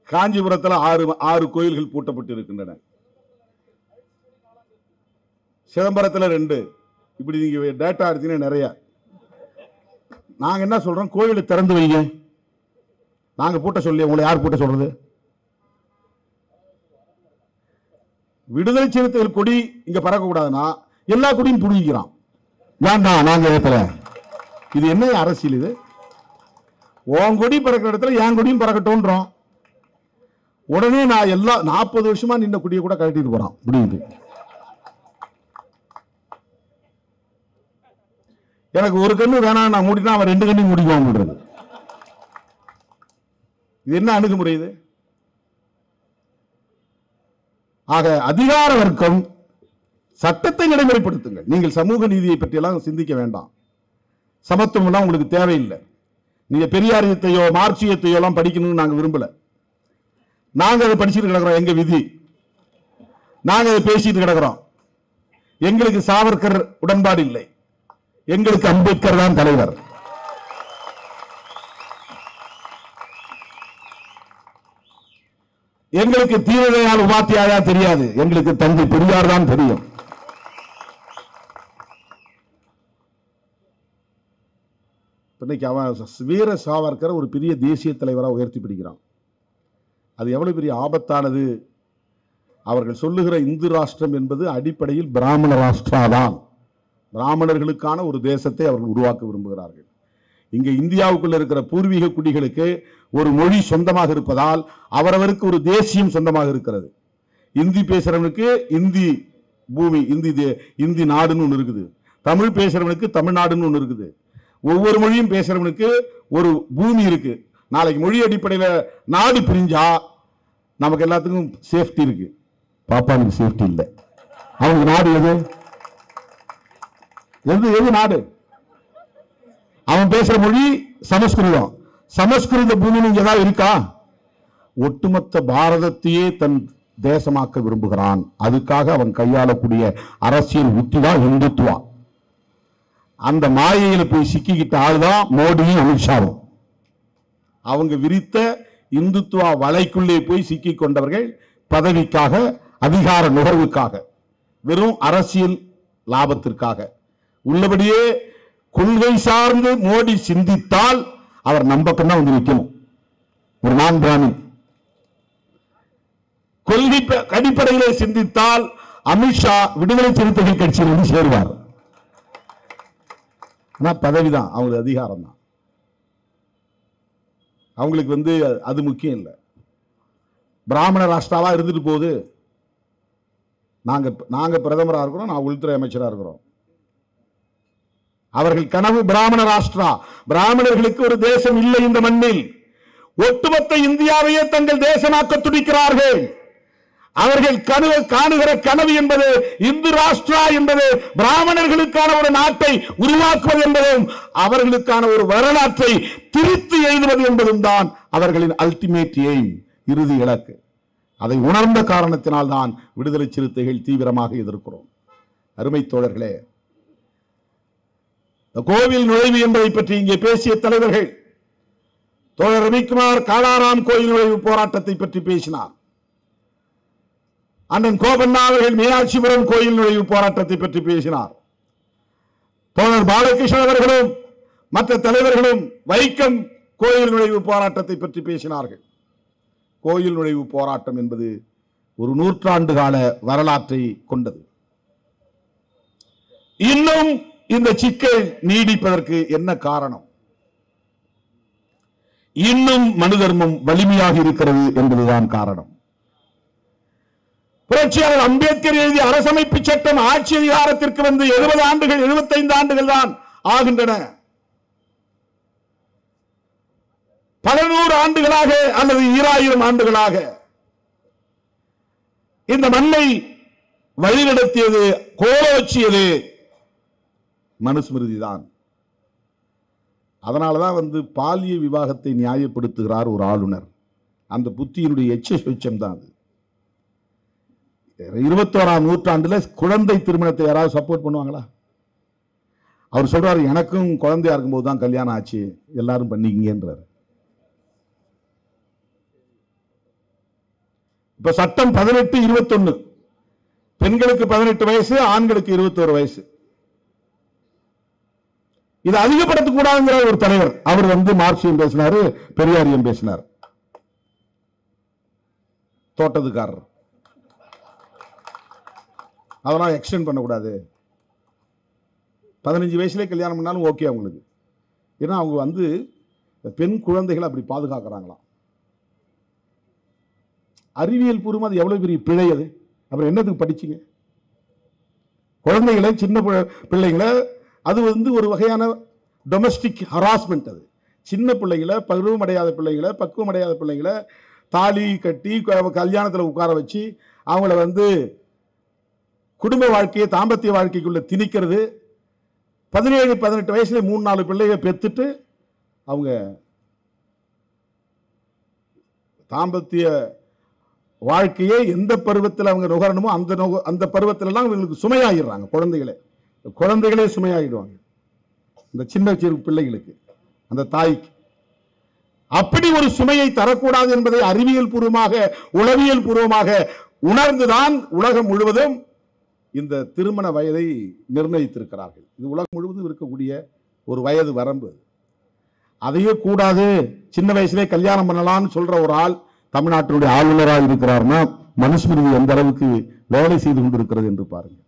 காஞ்சிபுரத்தில் ஆறு ஆறு கோயில்கள் பூட்டப்பட்டு இருக்கின்றன சிதம்பரத்தில் ரெண்டு இப்படி நீங்க டேட்டா எடுத்தீங்கன்னா நிறைய நாங்க என்ன சொல்றோம் கோயிலை திறந்து வைங்க நாங்க பூட்ட சொல்லி உங்களை யார் பூட்ட சொல்றது விடுதலை சிறுத்தைகள் கொடி இங்க பறக்க கூடாதுன்னா எல்லா கொடியும் புடிக்கிறான் வேண்டாம் நாங்க ஏத்தல இது என்ன அரசியல் இது உன் கொடி பறக்கிற இடத்துல என் கொடியும் பறக்கட்டும்ன்றோம் உடனே நான் எல்லா நாற்பது வருஷமா நின்ன கொடியை கூட கழட்டிட்டு போறான் முடியுது எனக்கு ஒரு கண்ணு வேணாம் நான் மூடினா அவன் ரெண்டு கண்ணையும் முடிக்குவான் பண்றது இது என்ன அணுகுமுறை இது ஆக அதிகார வர்க்கம் சட்டத்தை நடைமுறைப்படுத்துங்கள் நீங்கள் சமூக நீதியை பற்றியெல்லாம் சிந்திக்க வேண்டாம் சமத்துவம் எல்லாம் உங்களுக்கு தேவையில்லை நீங்க பெரியாரியத்தையோ மார்க்சியத்தையோ எல்லாம் படிக்கணும்னு நாங்க விரும்பல நாங்க அதை படிச்சுட்டு கிடக்குறோம் எங்க விதி நாங்க அதை பேசிட்டு கிடக்குறோம் எங்களுக்கு சாவர்கர் உடன்பாடு இல்லை எங்களுக்கு அம்பேத்கர் தான் தலைவர் எங்களுக்கு தீனதயாள் உபாத்தியாயா தெரியாது எங்களுக்கு தந்தை பெரியார் தான் தெரியும் இன்னைக்கு அவன் வீர சாவர்கர் ஒரு பெரிய தேசிய தலைவராக உயர்த்தி பிடிக்கிறான் அது எவ்வளவு பெரிய ஆபத்தானது அவர்கள் சொல்லுகிற இந்து ராஷ்டிரம் என்பது அடிப்படையில் பிராமண ராஷ்டிரா தான் பிராமணர்களுக்கான ஒரு தேசத்தை அவர்கள் உருவாக்க விரும்புகிறார்கள் இங்க இந்தியாவுக்குள்ள இருக்கிற பூர்வீக குடிகளுக்கு ஒரு மொழி சொந்தமாக இருப்பதால் அவரவருக்கு ஒரு தேசியம் சொந்தமாக இருக்கிறது இந்தி பேசுறவனுக்கு இந்தி பூமி இந்தி தே- இந்தி நாடுன்னு ஒன்று இருக்குது தமிழ் பேசுறவனுக்கு தமிழ்நாடுன்னு ஒன்று இருக்குது ஒவ்வொரு மொழியும் பேசுறவனுக்கு ஒரு பூமி இருக்கு நாளைக்கு மொழி அடிப்படையில் நாடு பிரிஞ்சா நமக்கு எல்லாத்துக்கும் சேஃப்டி இருக்கு பாப்பானுக்கு சேஃப்டி இல்லை அவங்க நாடு எது எது எது நாடு அவன் பேசுற மொழி சமஸ்கிருதம் சமஸ்கிருத பூமி இங்க ஏதாவது இருக்கா ஒட்டுமொத்த பாரதத்தையே தன் தேசமாக்க விரும்புகிறான் அதுக்காக அவன் கையாளக்கூடிய அரசியல் உத்தி தான் இந்துத்துவா அந்த மாயையில போய் சிக்கிக்கிட்ட ஆளுதான் மோடியும் அமித்ஷாவும் அவங்க விரித்த இந்துத்துவா வலைக்குள்ளே போய் சிக்கிக் கொண்டவர்கள் பதவிக்காக அதிகார நுகர்வுக்காக வெறும் அரசியல் லாபத்திற்காக உள்ளபடியே கொள்கை சார்ந்து மோடி சிந்தித்தால் அவர் நம்ம தான் வந்து நிற்கணும் ஒரு நான் பிராமி கொள்கை ப- அடிப்படையிலே சிந்தித்தால் அமித்ஷா விடுதலை சிறுத்தைகள் கட்சியில் வந்து சேருவார் ஆனா பதவிதான் அவங்களுக்கு அதிகாரம் தான் அவங்களுக்கு வந்து அது முக்கியம் இல்லை பிராமண ராஷ்டிராவா இருந்துட்டு போகுது நாங்க நாங்க பிரதமரா இருக்கிறோம் நான் உள்துறை அமைச்சரா இருக்கிறோம் அவர்கள் கனவு பிராமண ராஷ்டிரா பிராமணர்களுக்கு ஒரு தேசம் இல்லை இந்த மண்ணில் ஒட்டுமொத்த இந்தியாவையே தங்கள் தேசமாக்க துடிக்கிறார்கள் அவர்கள் கனவு காணுகிற கனவு என்பது இந்து ராஷ்டிரா என்பது பிராமணர்களுக்கான ஒரு நாட்டை உருவாக்குவது என்பதும் அவர்களுக்கான ஒரு வரலாற்றை திரித்து எழுதுவது என்பதும் தான் அவர்களின் அல்டிமேட் எய்ம் இறுதி இலக்கு அதை உணர்ந்த காரணத்தினால் தான் விடுதலை சிறுத்தைகள் தீவிரமாக எதிர்க்கிறோம் அருமை தோழர்களே இந்த கோவில் நுழைவு என்பதை பற்றி இங்கே பேசிய தலைவர்கள் தோழர் ரவிக்குமார் காளாராம் கோயில் நுழைவு போராட்டத்தை பற்றி பேசினார் அண்ணன் கோபண்ணா அவர்கள் மீனாட்சிபுரம் கோயில் நுழைவு போராட்டத்தை பற்றி பேசினார் தோழர் பாலகிருஷ்ணன் அவர்களும் மற்ற தலைவர்களும் வைக்கம் கோயில் நுழைவு போராட்டத்தை பற்றி பேசினார்கள் கோயில் நுழைவு போராட்டம் என்பது ஒரு நூற்றாண்டு கால வரலாற்றை கொண்டது இன்னும் இந்த சிக்கல் நீடிப்பதற்கு என்ன காரணம் இன்னும் மனு தர்மம் வலிமையாக இருக்கிறது என்பதுதான் காரணம் புரட்சியாளர் அம்பேத்கர் எழுதிய அரசமைப்பு சட்டம் ஆட்சி அதிகாரத்திற்கு வந்து எழுபது ஆண்டுகள் 75 ஆண்டுகள் தான் ஆகின்றன பல நூறு ஆண்டுகளாக அல்லது ஈராயிரம் ஆண்டுகளாக இந்த மண்ணை வழிநடத்தியது கோலோச்சியது மனுஸ்மிருதி தான் அதனாலதான் வந்து பாலிய விவாகத்தை நியாயப்படுத்துகிறார் ஒரு ஆளுநர் அந்த புத்தியினுடைய எச்ச சொச்சம் தான் அது இருபத்தோராம் நூற்றாண்டுல குழந்தை திருமணத்தை யாராவது சப்போர்ட் பண்ணுவாங்களா அவர் சொல்றாரு எனக்கும் குழந்தையா இருக்கும்போது தான் கல்யாணம் ஆச்சு எல்லாரும் பண்ணிக்கிங்கன்றார் இப்ப சட்டம் பதினெட்டு இருபத்தொன்னு பெண்களுக்கு பதினெட்டு வயசு ஆண்களுக்கு இருபத்தோரு வயசு இது அதிகப்படுத்தக்கூடாதுங்கிற ஒரு தலைவர் அவர் வந்து மார்க்சியம் பேசினாரு பெரியாரியம் பேசினார் தோட்டத்துக்காரர் அதெல்லாம் எக்ஸ்டெண்ட் பண்ணக்கூடாது பதினஞ்சு வயசுலேயே கல்யாணம் பண்ணாலும் ஓகே அவங்களுக்கு ஏன்னா அவங்க வந்து பெண் குழந்தைகளை அப்படி பாதுகாக்கிறாங்களாம் அறிவியல் பூர்வம் அது எவ்வளவு பெரிய பிழை அது அப்புறம் என்னத்துக்கு படிச்சீங்க குழந்தைகளை சின்ன பிள்ளை- பிள்ளைங்களை அது வந்து ஒரு வகையான டொமஸ்டிக் ஹராஸ்மெண்ட் அது சின்ன பிள்ளைகளை பருவம் அடையாத பிள்ளைகளை பக்குவம் அடையாத பிள்ளைகளை தாலி கட்டி கல்யாணத்தில் உட்கார வச்சு அவங்கள வந்து குடும்ப வாழ்க்கையை தாம்பத்திய வாழ்க்கைக்குள்ள திணிக்கிறது பதினேழு பதினெட்டு வயசுல மூணு நாலு பிள்ளைகளை பெத்துட்டு அவங்க தாம்பத்திய வாழ்க்கையை எந்த பருவத்தில் அவங்க நுகரணுமோ அந்த நுக அந்த பருவத்திலலாம் இவங்களுக்கு சுமையாகிடுறாங்க குழந்தைகளே குழந்தைகளே சுமையாகிடுவாங்க இந்த சின்ன சிறு பிள்ளைகளுக்கு அந்த தாய்க்கு அப்படி ஒரு சுமையை தரக்கூடாது என்பதை அறிவியல் பூர்வமாக உளவியல் பூர்வமாக உணர்ந்துதான் உலகம் முழுவதும் இந்த திருமண வயதை நிர்ணயித்திருக்கிறார்கள் இது உலகம் முழுவதும் இருக்கக்கூடிய ஒரு வயது வரம்பு அதையே கூடாது சின்ன வயசுலே கல்யாணம் பண்ணலாம்னு சொல்ற ஒரு ஆள் தமிழ்நாட்டினுடைய ஆளுநராக இருக்கிறார்னா மனுஸ்மிருதி எந்த அளவுக்கு வேலை செய்து கொண்டிருக்கிறது என்று பாருங்க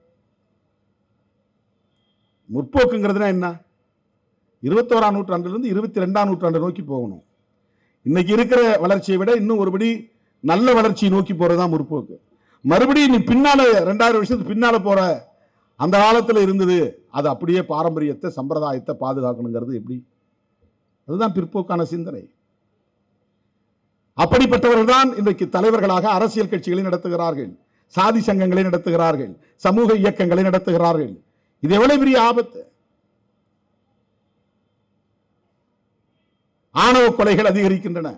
முற்போக்குங்கிறதுனா என்ன இருபத்தோராம் நூற்றாண்டிலிருந்து இருபத்தி ரெண்டாம் நூற்றாண்டை நோக்கி போகணும் இன்னைக்கு இருக்கிற வளர்ச்சியை விட இன்னும் ஒருபடி நல்ல வளர்ச்சியை நோக்கி போறதுதான் முற்போக்கு மறுபடியும் நீ பின்னால ரெண்டாயிரம் வருஷத்துக்கு பின்னால போற அந்த காலத்துல இருந்தது அது அப்படியே பாரம்பரியத்தை சம்பிரதாயத்தை பாதுகாக்கணுங்கிறது எப்படி அதுதான் பிற்போக்கான சிந்தனை அப்படிப்பட்டவர்கள் தான் இன்றைக்கு தலைவர்களாக அரசியல் கட்சிகளை நடத்துகிறார்கள் சாதி சங்கங்களை நடத்துகிறார்கள் சமூக இயக்கங்களை நடத்துகிறார்கள் இது எவ்வளவு பெரிய ஆபத்து ஆணவ கொலைகள் அதிகரிக்கின்றன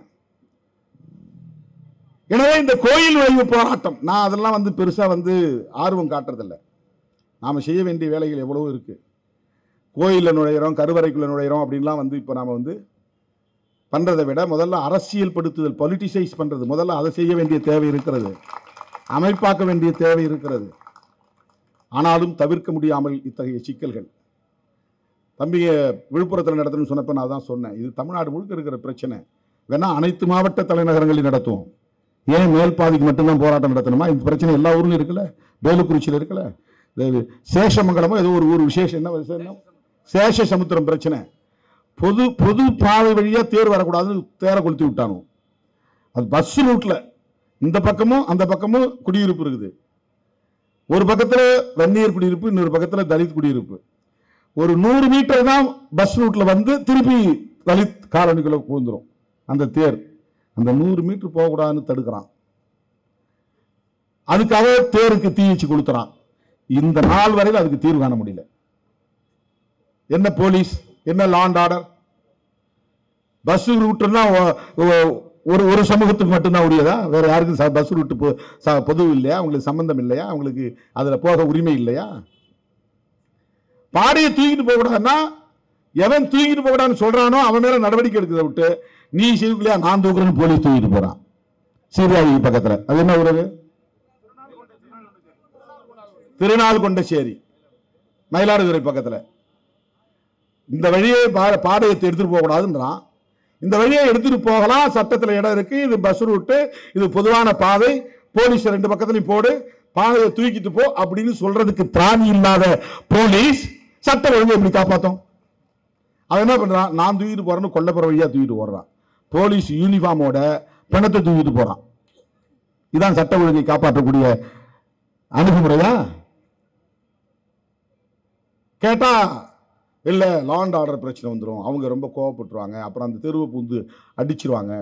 எனவே இந்த கோயில் நுழைவு போராட்டம் நான் அதெல்லாம் வந்து பெருசா வந்து ஆர்வம் காட்டுறதில்ல நாம செய்ய வேண்டிய வேலைகள் எவ்வளவோ இருக்கு கோயிலில் நுழையிறோம் கருவறைக்குள்ள நுழையிறோம் அப்படின்லாம் வந்து இப்போ நாம வந்து பண்றதை விட முதல்ல அரசியல் படுத்துதல் பொலிட்டிசைஸ் பண்றது முதல்ல அதை செய்ய வேண்டிய தேவை இருக்கிறது அமைப்பாக்க வேண்டிய தேவை இருக்கிறது ஆனாலும் தவிர்க்க முடியாமல் இத்தகைய சிக்கல்கள் தம்பிய விழுப்புரத்தில் நடத்தணும்னு சொன்னப்ப நான் தான் சொன்னேன் இது தமிழ்நாடு முழுக்க இருக்கிற பிரச்சனை வேணா அனைத்து மாவட்ட தலைநகரங்களில் நடத்துவோம் ஏன் மேல் பாதிக்கு மட்டும்தான் போராட்டம் நடத்தணுமா இந்த பிரச்சனை எல்லா ஊர்லயும் இருக்குல்ல வேலுக்குறிச்சியில் இருக்குல்ல இந்த சேஷமங்கலமோ ஏதோ ஒரு ஊர் விசேஷம் என்ன விசேஷம்? சேஷ சமுத்திரம் பிரச்சனை பொது பொது பாதை வழியா தேர் வரக்கூடாதுன்னு தேரை கொளுத்தி விட்டானோ அது பஸ் ரூட்ல இந்த பக்கமும் அந்த பக்கமும் குடியிருப்பு இருக்குது ஒரு பக்கத்துல வன்னியர் குடியிருப்பு இன்னொரு பக்கத்துல தலித் குடியிருப்பு ஒரு நூறு மீட்டர் தான் பஸ் ரூட்ல வந்து திருப்பி தலித் காலனிக்குள்ள பூந்துரும் அந்த தேர் அந்த நூறு மீட்டர் போகக்கூடாதுன்னு தடுக்கிறான் அதுக்காக தேருக்கு தீ வச்சு கொளுத்துறான் இந்த நாள் வரையில் அதுக்கு தீர்வு காண முடியல என்ன போலீஸ் என்ன லாண்ட் ஆர்டர் பஸ் ரூட்டுன்னா ஒரு ஒரு சமூகத்துக்கு மட்டும்தான் உரியதா வேற யாருக்கும் பஸ் ரூட்டு பொ- ச- பொது இல்லையா அவங்களுக்கு சம்பந்தம் இல்லையா அவங்களுக்கு அதுல போக உரிமை இல்லையா பாடையை தூக்கிட்டு போக கூடாதுன்னா எவன் தூக்கிட்டு போக கூடாதுன்னு சொல்றானோ அவன் மேல நடவடிக்கை எடுக்கிறத விட்டு நீ செய்யலையா நான் தூக்குறேன்னு போலீஸ் தூக்கிட்டு போறான் சீர்காழி பக்கத்துல அது என்ன உறவு திருநாள் கொண்டச்சேரி மயிலாடுதுறை பக்கத்துல இந்த வழியை பா- பாடையத்தை எடுத்துட்டு போக கூடாதுன்றான் இந்த வழியை எடுத்துட்டு போகலாம் சட்டத்துல இடம் இருக்கு இது பஸ் ரூட்டு இது பொதுவான பாதை போலீஸ் ரெண்டு பக்கத்துலயும் போடு பாதையை தூக்கிட்டு போ அப்படின்னு சொல்றதுக்கு திராணி இல்லாத போலீஸ் சட்ட ஒழுங்கை எப்படி காப்பாத்தும் அவன் என்ன பண்றான் நான் தூக்கிட்டு போறேன்னு கொல்லப்புற வழியா தூக்கிட்டு போடுறான் போலீஸ் யூனிஃபார்மோட பிணத்தை தூக்கிட்டு போறான் இதான் சட்ட ஒழுங்கை காப்பாற்றக்கூடிய அணுகுமுறையா கேட்டா இல்ல லாண்ட் ஆர்டர் பிரச்சனை வந்துடும் அவங்க ரொம்ப கோவப்பட்டுருவாங்க அப்புறம் அந்த தெருவை பூந்து அடிச்சிருவாங்க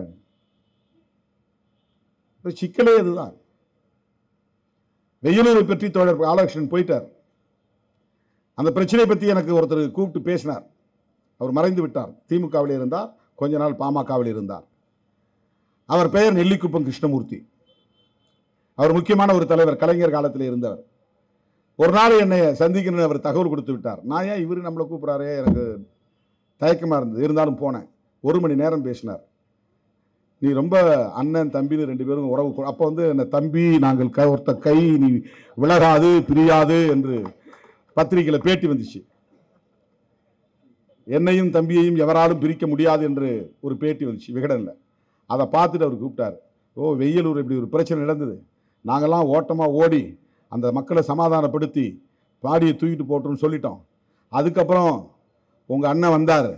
இப்ப சிக்கலே இதுதான் வெயிலூரை பற்றி தோழர் ஆலோசன் போயிட்டார் அந்த பிரச்சனை பற்றி எனக்கு ஒருத்தர் கூப்பிட்டு பேசினார் அவர் மறைந்து விட்டார் திமுகவில் இருந்தார் கொஞ்ச நாள் பாமகவில் இருந்தார் அவர் பெயர் நெல்லிக்குப்பம் கிருஷ்ணமூர்த்தி அவர் முக்கியமான ஒரு தலைவர் கலைஞர் காலத்தில் இருந்தவர் ஒரு நாள் என்னை சந்திக்கணும்னு அவர் தகவல் கொடுத்து விட்டார் நான் ஏன் இவர் நம்மளை கூப்பிட்றாரே எனக்கு தயக்கமாக இருந்தது இருந்தாலும் போனேன் ஒரு மணி நேரம் பேசினார் நீ ரொம்ப அண்ணன் தம்பின்னு ரெண்டு பேரும் உறவு கொ- அப்போ வந்து என்ன தம்பி நாங்கள் க ஒருத்த கை நீ விலகாது பிரியாது என்று பத்திரிகையில் பேட்டி வந்துச்சு என்னையும் தம்பியையும் எவராலும் பிரிக்க முடியாது என்று ஒரு பேட்டி வந்துச்சு விகடனில் அதை பார்த்துட்டு அவர் கூப்பிட்டார் ஓ வெயிலூர் இப்படி ஒரு பிரச்சனை நடந்தது நாங்கள்லாம் ஓட்டமாக ஓடி அந்த மக்களை சமாதானப்படுத்தி பாடியை தூக்கிட்டு போட்டோம்னு சொல்லிட்டோம் அதுக்கப்புறம் உங்கள் அண்ணன் வந்தார்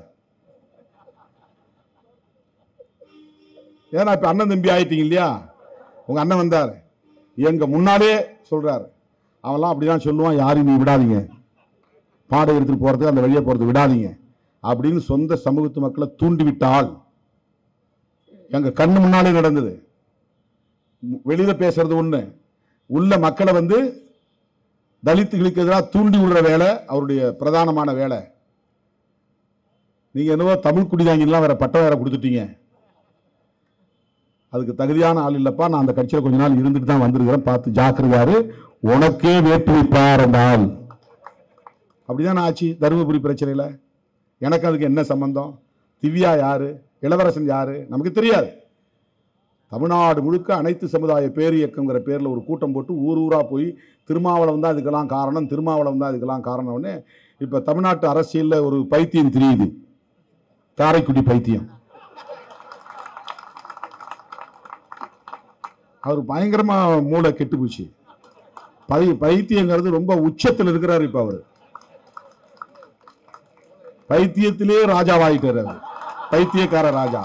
ஏன்னா இப்போ அண்ணன் தம்பி ஆயிட்டீங்க இல்லையா உங்கள் அண்ணன் வந்தார் எங்கள் முன்னாலே சொல்கிறார் அவன்லாம் அப்படி தான் சொல்லுவான் யாரையும் நீ விடாதீங்க பாடம் எடுத்துகிட்டு போகிறதுக்கு அந்த வழியை போகிறது விடாதீங்க அப்படின்னு சொந்த சமூகத்து மக்களை தூண்டி விட்டால் எங்கள் கண்ணு முன்னாலே நடந்தது வெளியில் பேசுறது ஒன்று உள்ள மக்களை வந்து தலித்துகளுக்கு எதிராக தூண்டி விடுற வேலை அவருடைய பிரதானமான வேலை நீங்கள் என்னவோ தமிழ் குடிதாங்கலாம் வேற பட்டம் வேற கொடுத்துட்டீங்க அதுக்கு தகுதியான ஆள் இல்லப்பா நான் அந்த கட்சியில் கொஞ்ச நாள் இருந்துட்டு தான் வந்திருக்கிறேன் பார்த்து ஜாக்கிரதாரு உனக்கே வேட்டு வைப்பார் அந்த ஆள் அப்படிதான் ஆச்சு தருமபுரி பிரச்சனையில் எனக்கு அதுக்கு என்ன சம்பந்தம் திவ்யா யாரு இளவரசன் யாரு நமக்கு தெரியாது தமிழ்நாடு முழுக்க அனைத்து சமுதாய பேர் இயக்கங்கிற பேரில் ஒரு கூட்டம் போட்டு ஊர் ஊராக போய் திருமாவளவன் தான் இதுக்கெல்லாம் காரணம் திருமாவளவன் தான் இதுக்கெல்லாம் காரணம்னு இப்போ தமிழ்நாட்டு அரசியலில் ஒரு பைத்தியம் தெரியுது காரைக்குடி பைத்தியம் அவர் பயங்கரமா மூளை கெட்டு போச்சு பை பைத்தியங்கிறது ரொம்ப உச்சத்தில் இருக்கிறார் இப்ப அவர் பைத்தியத்திலே ராஜாவாயிட்டார் அவர் பைத்தியக்கார ராஜா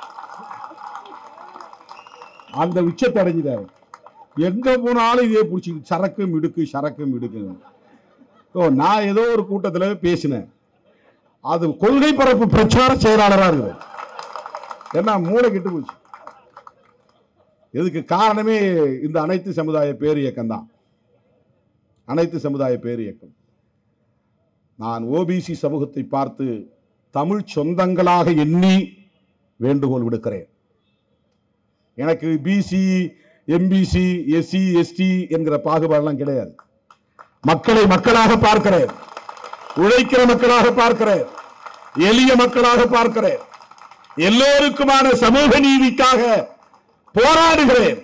அந்த உச்சத்தை அடைஞ்சிட்டாரு எங்க போனாலும் இதே பிடிச்சி சரக்கு மிடுக்கு சரக்கு மிடுக்கு ஓ நான் ஏதோ ஒரு கூட்டத்தில் பேசினேன் அது கொள்கை பரப்பு பிரச்சார செயலாளராக இருக்குது என்ன மூளை கெட்டு போச்சு இதுக்கு காரணமே இந்த அனைத்து சமுதாய பேர் இயக்கம் தான் அனைத்து சமுதாய பேர் இயக்கம் நான் ஓபிசி சமூகத்தை பார்த்து தமிழ் சொந்தங்களாக எண்ணி வேண்டுகோள் விடுக்கிறேன் எனக்கு பிசி எம்பிசி எஸ்சி எஸ்டி என்கிற பாகுபாடெல்லாம் கிடையாது மக்களை மக்களாக பார்க்கிறேன் உழைக்கிற மக்களாக பார்க்கிறேன் எளிய மக்களாக பார்க்கிறேன் எல்லோருக்குமான சமூக நீதிக்காக போராடுகிறேன்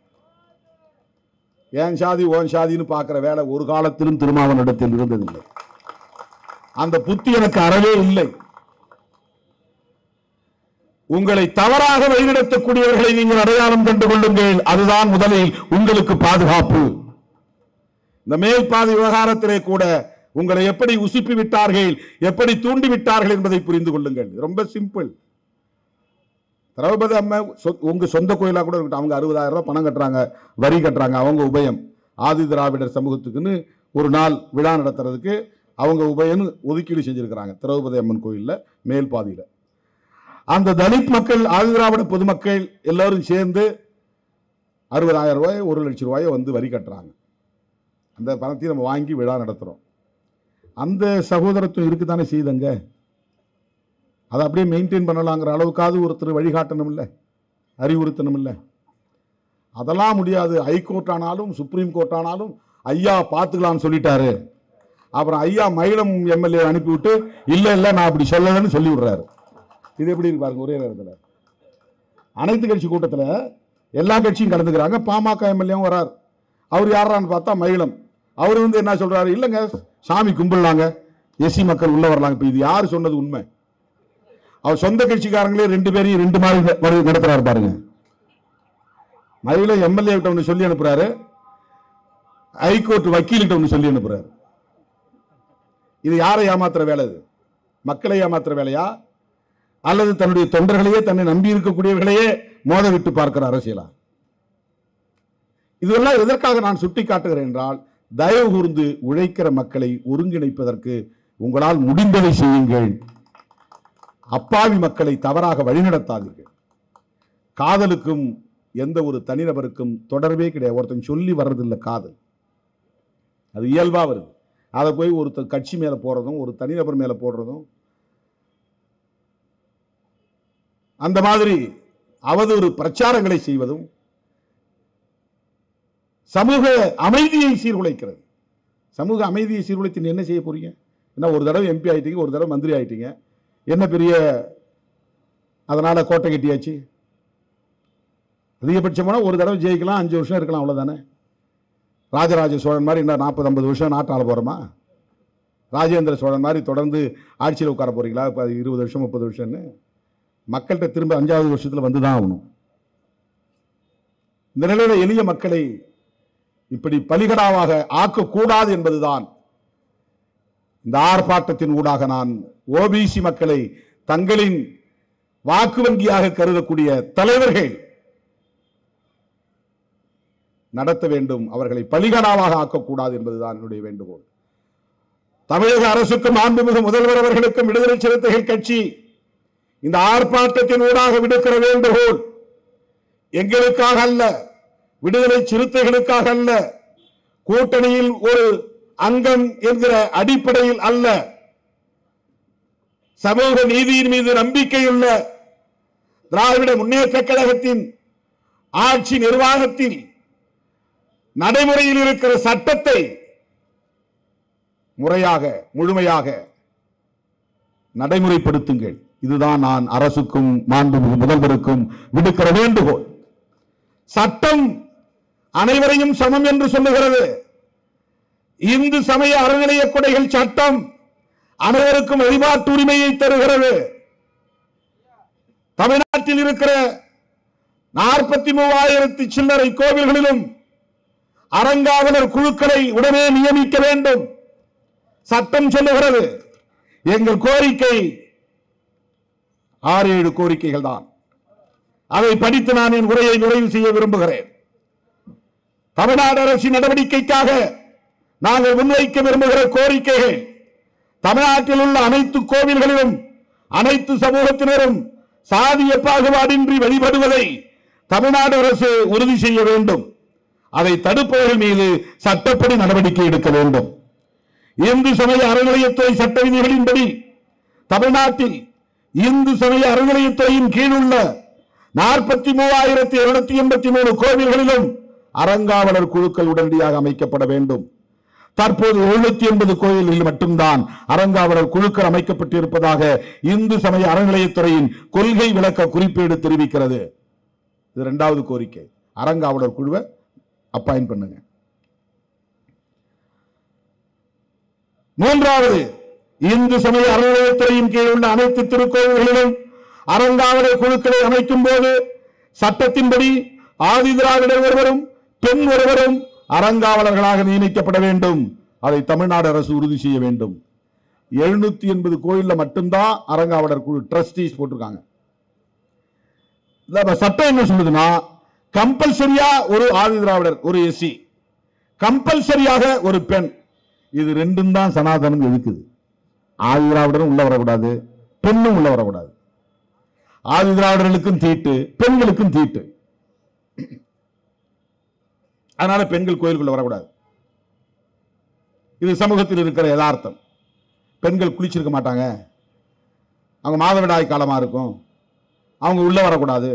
ஏன் சாதி ஓன் சாதின்னு பார்க்கிற வேலை ஒரு காலத்திலும் திருமாவனிடத்தில் இருந்ததில்லை அந்த புத்தி எனக்கு அறவே இல்லை உங்களை தவறாக வழிநடத்தக்கூடியவர்களை நீங்கள் அடையாளம் கண்டு கொள்ளுங்கள் அதுதான் முதலில் உங்களுக்கு பாதுகாப்பு இந்த மேல் பாதி விவகாரத்திலே கூட உங்களை எப்படி உசுப்பி விட்டார்கள் எப்படி தூண்டி விட்டார்கள் என்பதை புரிந்து கொள்ளுங்கள் ரொம்ப சிம்பிள் திரௌபதி அம்மா சொ- உங்க சொந்த கோயிலா கூட இருக்கட்டும் அவங்க அறுபதாயிரம் ரூபாய் பணம் கட்டுறாங்க வரி கட்டுறாங்க அவங்க உபயம் ஆதி திராவிடர் சமூகத்துக்குன்னு ஒரு நாள் விழா நடத்துறதுக்கு அவங்க உபயம்னு ஒதுக்கீடு செஞ்சிருக்கிறாங்க திரௌபதி அம்மன் கோயில்ல மேல் பாதியில அந்த தலித் மக்கள் ஆதி திராவிட பொதுமக்கள் எல்லாரும் சேர்ந்து அறுபதாயிரம் ரூபாய் ஒரு லட்சம் ரூபாயை வந்து வரி கட்டுறாங்க அந்த பணத்தையும் நம்ம வாங்கி விழா நடத்துகிறோம் அந்த சகோதரத்துவம் இருக்குதானே செய்தங்க அதை அப்படியே மெயின்டைன் பண்ணலாங்கிற அளவுக்காவது ஒருத்தர் வழிகாட்டணும் இல்லை அறிவுறுத்தணும் இல்லை அதெல்லாம் முடியாது ஹைகோர்ட் ஆனாலும் சுப்ரீம் கோர்ட் ஆனாலும் ஐயா பார்த்துக்கலாம்னு சொல்லிட்டாரு அப்புறம் ஐயா மயிலம் எம்எல்ஏ அனுப்பிவிட்டு இல்லை இல்லை நான் அப்படி சொல்லலைன்னு சொல்லி விடுறாரு இது எப்படி இருக்கு பாருங்க ஒரே நேரத்தில் அனைத்து கட்சி கூட்டத்தில் எல்லா கட்சியும் கலந்துக்கிறாங்க பாமக எம்எல்ஏவும் வரார் அவர் யாரான்னு பார்த்தா மயிலம் அவர் வந்து என்ன சொல்றாரு இல்லைங்க சாமி கும்பிடலாங்க எஸ்சி மக்கள் உள்ள வரலாங்க இப்போ இது யார் சொன்னது உண்மை அவர் சொந்த கட்சிக்காரங்களே ரெண்டு பேரையும் ரெண்டு மாதிரி ந- வழி நடத்துறாரு பாருங்க மயிலம் எம்எல்ஏ கிட்ட ஒன்று சொல்லி அனுப்புறாரு ஹைகோர்ட் வக்கீல்கிட்ட ஒன்று சொல்லி அனுப்புறாரு இது யாரை ஏமாத்துற வேலை இது மக்களை ஏமாத்துற வேலையா அல்லது தன்னுடைய தொண்டர்களையே தன்னை நம்பி இருக்கக்கூடியவர்களையே மோத விட்டு பார்க்கிற அரசியலா இதெல்லாம் எதற்காக நான் சுட்டி காட்டுகிறேன் என்றால் தயவு கூர்ந்து உழைக்கிற மக்களை ஒருங்கிணைப்பதற்கு உங்களால் முடிந்ததை செய்யுங்கள் அப்பாவி மக்களை தவறாக வழிநடத்தாதீர்கள் காதலுக்கும் எந்த ஒரு தனிநபருக்கும் தொடர்பே கிடையாது ஒருத்தன் சொல்லி வர்றதில்லை காதல் அது இயல்பா வருது அதை போய் ஒருத்தர் கட்சி மேல போடுறதும் ஒரு தனிநபர் மேல போடுறதும் அந்த மாதிரி அவதூறு பிரச்சாரங்களை செய்வதும் சமூக அமைதியை சீர்குலைக்கிறது சமூக அமைதியை சீர்குலைத்து நீ என்ன செய்ய போறீங்க என்ன ஒரு தடவை எம்பி ஆயிட்டீங்க ஒரு தடவை மந்திரி ஆயிட்டீங்க என்ன பெரிய அதனால கோட்டை கட்டியாச்சு அதிகபட்சமான ஒரு தடவை ஜெயிக்கலாம் அஞ்சு வருஷம் இருக்கலாம் அவ்வளவுதானே ராஜராஜ சோழன் மாதிரி இன்னும் நாற்பது ஐம்பது வருஷம் நாட்டாள போறோமா ராஜேந்திர சோழன் மாதிரி தொடர்ந்து ஆட்சியில் உட்கார போறீங்களா இப்போ இருபது வருஷம் முப்பது வருஷம்னு மக்கள்கிட்ட திரும்ப அஞ்சாவது வருஷத்தில் வந்து தான் ஆகணும் இந்த நிலையில எளிய மக்களை இப்படி பலிகடாவாக ஆக்கக்கூடாது என்பதுதான் இந்த ஆர்ப்பாட்டத்தின் ஊடாக நான் ஓபிசி மக்களை தங்களின் வாக்கு வங்கியாக கருதக்கூடிய தலைவர்கள் நடத்த வேண்டும் அவர்களை பலிகடாவாக ஆக்கக்கூடாது என்பதுதான் என்னுடைய வேண்டுகோள் தமிழக அரசுக்கும் மாண்புமிகு முதல்வர் அவர்களுக்கும் விடுதலை சிறுத்தைகள் கட்சி இந்த ஆர்ப்பாட்டத்தின் ஊடாக விடுக்கிற வேண்டுகோள் எங்களுக்காக அல்ல விடுதலை சிறுத்தைகளுக்காக அல்ல கூட்டணியில் ஒரு அங்கம் என்கிற அடிப்படையில் அல்ல சமூக நீதியின் மீது நம்பிக்கையுள்ள திராவிட முன்னேற்ற கழகத்தின் ஆட்சி நிர்வாகத்தில் நடைமுறையில் இருக்கிற சட்டத்தை முறையாக முழுமையாக நடைமுறைப்படுத்துங்கள் இதுதான் நான் அரசுக்கும் மாண்புமிகு முதல்வருக்கும் விடுக்கிற வேண்டுகோள் சட்டம் அனைவரையும் சமம் என்று சொல்லுகிறது இந்து சமய அறநிலைய கொடைகள் சட்டம் அனைவருக்கும் வழிபாட்டு உரிமையை தருகிறது தமிழ்நாட்டில் இருக்கிற நாற்பத்தி மூவாயிரத்தி சில்லறை கோவில்களிலும் அறங்காவலர் குழுக்களை உடனே நியமிக்க வேண்டும் சட்டம் சொல்லுகிறது எங்கள் கோரிக்கை ஆறு ஏழு கோரிக்கைகள் தான் அதை படித்து நான் என் உரையை நிறைவு செய்ய விரும்புகிறேன் தமிழ்நாடு அரசின் நடவடிக்கைக்காக நாங்கள் முன்வைக்க விரும்புகிற கோரிக்கைகள் தமிழ்நாட்டில் உள்ள அனைத்து கோவில்களிலும் அனைத்து சமூகத்தினரும் சாதிய பாகுபாடின்றி வழிபடுவதை தமிழ்நாடு அரசு உறுதி செய்ய வேண்டும் அதை தடுப்பவர்கள் மீது சட்டப்படி நடவடிக்கை எடுக்க வேண்டும் இந்து சமய அறநிலையத்துறை சட்ட விதிகளின்படி தமிழ்நாட்டில் இந்து சமய அறநிலையத்துறையின் கீழ் உள்ள நாற்பத்தி மூவாயிரத்தி இருநூத்தி எண்பத்தி மூணு கோவில்களிலும் அறங்காவலர் குழுக்கள் உடனடியாக அமைக்கப்பட வேண்டும் தற்போது எழுநூத்தி எண்பது கோயில்களில் மட்டும்தான் அறங்காவலர் குழுக்கள் அமைக்கப்பட்டிருப்பதாக இந்து சமய அறநிலையத்துறையின் கொள்கை விளக்க குறிப்பேடு தெரிவிக்கிறது இது இரண்டாவது கோரிக்கை அறங்காவலர் குழுவை அப்பாயிண்ட் பண்ணுங்க மூன்றாவது இந்து சமய அறநிலையத்துறையின் கீழ் உள்ள அனைத்து திருக்கோவில்களிலும் அறங்காவலர் குழுக்களை அமைக்கும் போது சட்டத்தின்படி ஆதி திராவிடர் ஒருவரும் பெண் ஒருவரும் அறங்காவலர்களாக நியமிக்கப்பட வேண்டும் அதை தமிழ்நாடு அரசு உறுதி செய்ய வேண்டும் எழுநூத்தி எண்பது கோயில்ல மட்டும்தான் அறங்காவலர் குழு ட்ரஸ்டீஸ் போட்டிருக்காங்க இந்த சட்டம் என்ன சொல்லுதுன்னா கம்பல்சரியா ஒரு ஆதி திராவிடர் ஒரு எஸ்சி கம்பல்சரியாக ஒரு பெண் இது ரெண்டும் தான் சனாதனம் எதுக்குது ஆதி திராவிடரும் உள்ள வரக்கூடாது பெண்ணும் உள்ள வரக்கூடாது ஆதி திராவிடர்களுக்கும் தீட்டு பெண்களுக்கும் தீட்டு அதனால பெண்கள் கோயிலுக்குள்ள வரக்கூடாது இது சமூகத்தில் இருக்கிற யதார்த்தம் பெண்கள் குளிச்சிருக்க மாட்டாங்க அவங்க மாதவிடாய் காலமா இருக்கும் அவங்க உள்ள வரக்கூடாது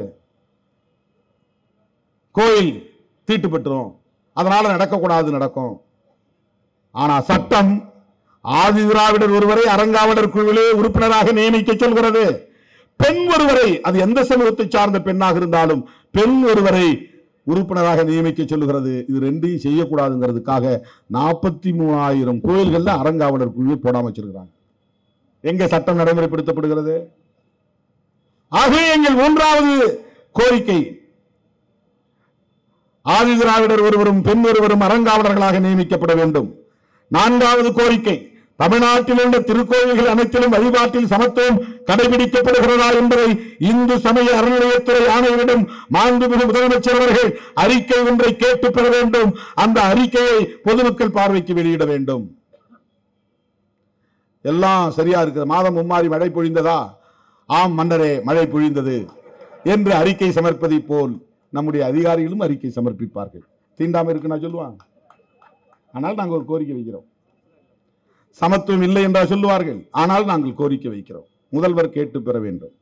கோயில் தீட்டுப்பட்டுரும் அதனால நடக்கக்கூடாது நடக்கும் ஆனா சட்டம் ஆதி திராவிடர் ஒருவரை அறங்காவலர் குழுவிலே உறுப்பினராக நியமிக்க சொல்கிறது பெண் ஒருவரை அது எந்த சமூகத்தை சார்ந்த பெண்ணாக இருந்தாலும் பெண் ஒருவரை உறுப்பினராக நியமிக்க சொல்லுகிறது இது ரெண்டையும் செய்யக்கூடாதுங்கிறதுக்காக நாற்பத்தி மூணாயிரம் கோயில்கள்ல அறங்காவலர் குழுவை போடாம வச்சிருக்கிறாங்க எங்க சட்டம் நடைமுறைப்படுத்தப்படுகிறது ஆகவே எங்கள் மூன்றாவது கோரிக்கை ஆதி திராவிடர் ஒருவரும் பெண் ஒருவரும் அறங்காவலர்களாக நியமிக்கப்பட வேண்டும் நான்காவது கோரிக்கை தமிழ்நாட்டில் உள்ள திருக்கோயில்கள் அனைத்திலும் வழிபாட்டில் சமத்துவம் கடைபிடிக்கப்படுகிறதா என்பதை இந்து சமய அறநிலையத்துறை ஆணையரிடம் மாண்புமிகு முதலமைச்சர் அவர்கள் அறிக்கை ஒன்றை கேட்டு பெற வேண்டும் அந்த அறிக்கையை பொதுமக்கள் பார்வைக்கு வெளியிட வேண்டும் எல்லாம் சரியா இருக்குது மாதம் மும்மாறி மழை பொழிந்ததா ஆம் மன்னரே மழை பொழிந்தது என்று அறிக்கை சமர்ப்பதை போல் நம்முடைய அதிகாரிகளும் அறிக்கை சமர்ப்பிப்பார்கள் தீண்டாம இருக்கு நான் சொல்லுவான் ஆனால் நாங்கள் ஒரு கோரிக்கை வைக்கிறோம் சமத்துவம் இல்லை என்றா சொல்லுவார்கள் ஆனால் நாங்கள் கோரிக்கை வைக்கிறோம் முதல்வர் கேட்டு பெற வேண்டும்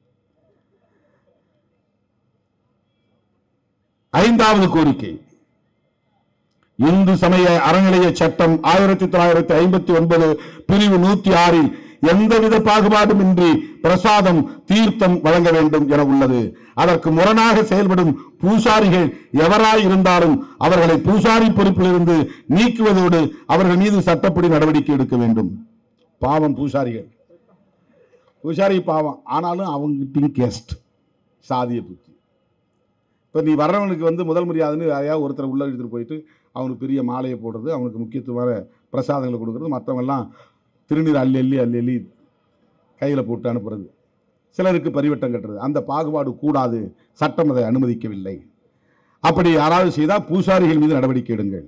ஐந்தாவது கோரிக்கை இந்து சமய அறநிலைய சட்டம் ஆயிரத்தி தொள்ளாயிரத்தி ஐம்பத்தி ஒன்பது பிரிவு நூத்தி ஆறில் எந்தவித பாகுபாடும் இன்றி பிரசாதம் தீர்த்தம் வழங்க வேண்டும் என உள்ளது அதற்கு முரணாக செயல்படும் பூசாரிகள் எவராய் இருந்தாலும் அவர்களை பூசாரி பொறுப்பிலிருந்து நீக்குவதோடு அவர்கள் மீது சட்டப்படி நடவடிக்கை எடுக்க வேண்டும் பாவம் பூசாரிகள் பூசாரி பாவம் ஆனாலும் அவங்ககிட்டயும் கேஸ்ட் சாதிய புத்தி இப்போ நீ வர்றவனுக்கு வந்து முதல் மரியாதைன்னு யாரையாவது ஒருத்தர் உள்ள எடுத்துகிட்டு போயிட்டு அவனுக்கு பெரிய மாலையை போடுறது அவனுக்கு முக்கியத்துவமான பிரசாதங்களை கொடுக்கறது மற்றவங்கெல்லாம் திருநீர் அள்ளி அள்ளி அள்ளி அள்ளி கையில் போட்டு அனுப்புறது சிலருக்கு பரிவட்டம் கட்டுறது அந்த பாகுபாடு கூடாது சட்டம் அதை அனுமதிக்கவில்லை அப்படி யாராவது செய்தால் பூசாரிகள் மீது நடவடிக்கை எடுங்கள்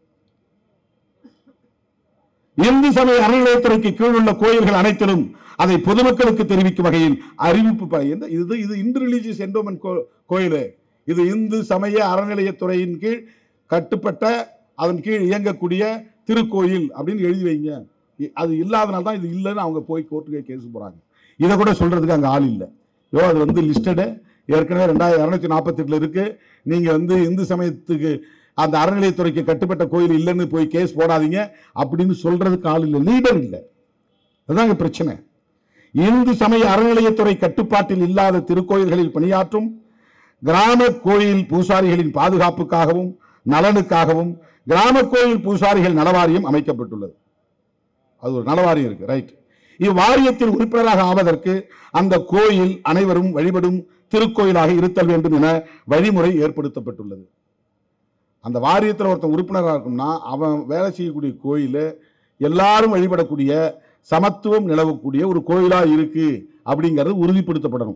இந்து சமய அறநிலையத்துறைக்கு கீழ் உள்ள கோயில்கள் அனைத்திலும் அதை பொதுமக்களுக்கு தெரிவிக்கும் வகையில் அறிவிப்பு ப- எந்த- இது இது இந்து ரிலீஜியஸ் என்டோமெண்ட் கோயில் இது இந்து சமய அறநிலையத்துறையின் கீழ் கட்டுப்பட்ட அதன் கீழ் இயங்கக்கூடிய திருக்கோயில் அப்படின்னு எழுதி வைங்க இ- அது இல்லாதனால தான் இது இல்லைன்னு அவங்க போய் கோர்ட்டுக்கு கேஸ் போறாங்க இதை கூட சொல்றதுக்கு அங்க ஆள் இல்லை யோ அது வந்து லிஸ்டடு ஏற்கனவே ரெண்டாயிரம் இரநூத்தி நாற்பத்தெட்டுல இருக்கு நீங்க வந்து இந்து சமயத்துக்கு அந்த அறநிலையத்துறைக்கு கட்டுப்பட்ட கோயில் இல்லைன்னு போய் கேஸ் போடாதீங்க அப்படின்னு சொல்றதுக்கு ஆள் இல்லை லீடர் இல்லை அதுதாங்க பிரச்சனை இந்து சமய அறநிலையத்துறை கட்டுப்பாட்டில் இல்லாத திருக்கோயில்களில் பணியாற்றும் கிராம கோயில் பூசாரிகளின் பாதுகாப்புக்காகவும் நலனுக்காகவும் கிராம கோயில் பூசாரிகள் நலவாரியம் அமைக்கப்பட்டுள்ளது அது ஒரு நலவாரியம் இருக்கு ரைட் இவ்வாரியத்தில் உறுப்பினராக ஆவதற்கு அந்த கோயில் அனைவரும் வழிபடும் திருக்கோயிலாக இருத்தல் வேண்டும் என வழிமுறை ஏற்படுத்தப்பட்டுள்ளது அந்த வாரியத்தில் ஒருத்தன் உறுப்பினராக இருக்கும்னா அவன் வேலை செய்யக்கூடிய கோயில் எல்லாரும் வழிபடக்கூடிய சமத்துவம் நிலவக்கூடிய ஒரு கோயிலா இருக்கு அப்படிங்கிறது உறுதிப்படுத்தப்படணும்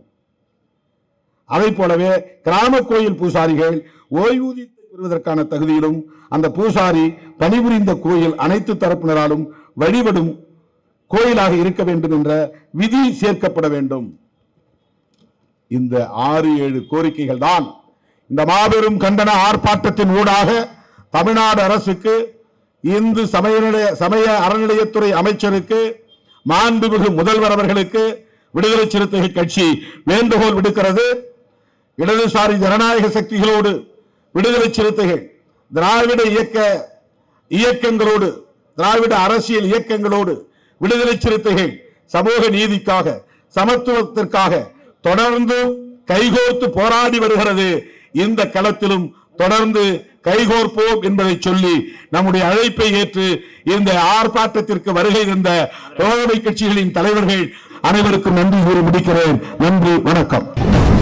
அதை போலவே கிராம கோயில் பூசாரிகள் ஓய்வூதியத்தை பெறுவதற்கான தகுதியிலும் அந்த பூசாரி பணிபுரிந்த கோயில் அனைத்து தரப்பினராலும் வழிபடும் கோயிலாக இருக்க வேண்டும் என்ற விதி சேர்க்கப்பட வேண்டும் இந்த ஆறு ஏழு கோரிக்கைகள் தான் இந்த மாபெரும் கண்டன ஆர்ப்பாட்டத்தின் ஊடாக தமிழ்நாடு அரசுக்கு இந்து சமய நிலைய- சமய அறநிலையத்துறை அமைச்சருக்கு மாண்புமிகு முதல்வர் அவர்களுக்கு விடுதலை சிறுத்தைகள் கட்சி வேண்டுகோள் விடுக்கிறது இடதுசாரி ஜனநாயக சக்திகளோடு விடுதலை சிறுத்தைகள் திராவிட இயக்க இயக்கங்களோடு திராவிட அரசியல் இயக்கங்களோடு விடுதலை சிறுத்தைகள் சமூக நீதிக்காக சமத்துவத்திற்காக தொடர்ந்து கைகோர்த்து போராடி வருகிறது இந்த களத்திலும் தொடர்ந்து கைகோர்ப்போம் என்பதை சொல்லி நம்முடைய அழைப்பை ஏற்று இந்த ஆர்ப்பாட்டத்திற்கு வருகை தந்த தோழமை கட்சிகளின் தலைவர்கள் அனைவருக்கும் நன்றி கூறி முடிக்கிறேன் நன்றி வணக்கம்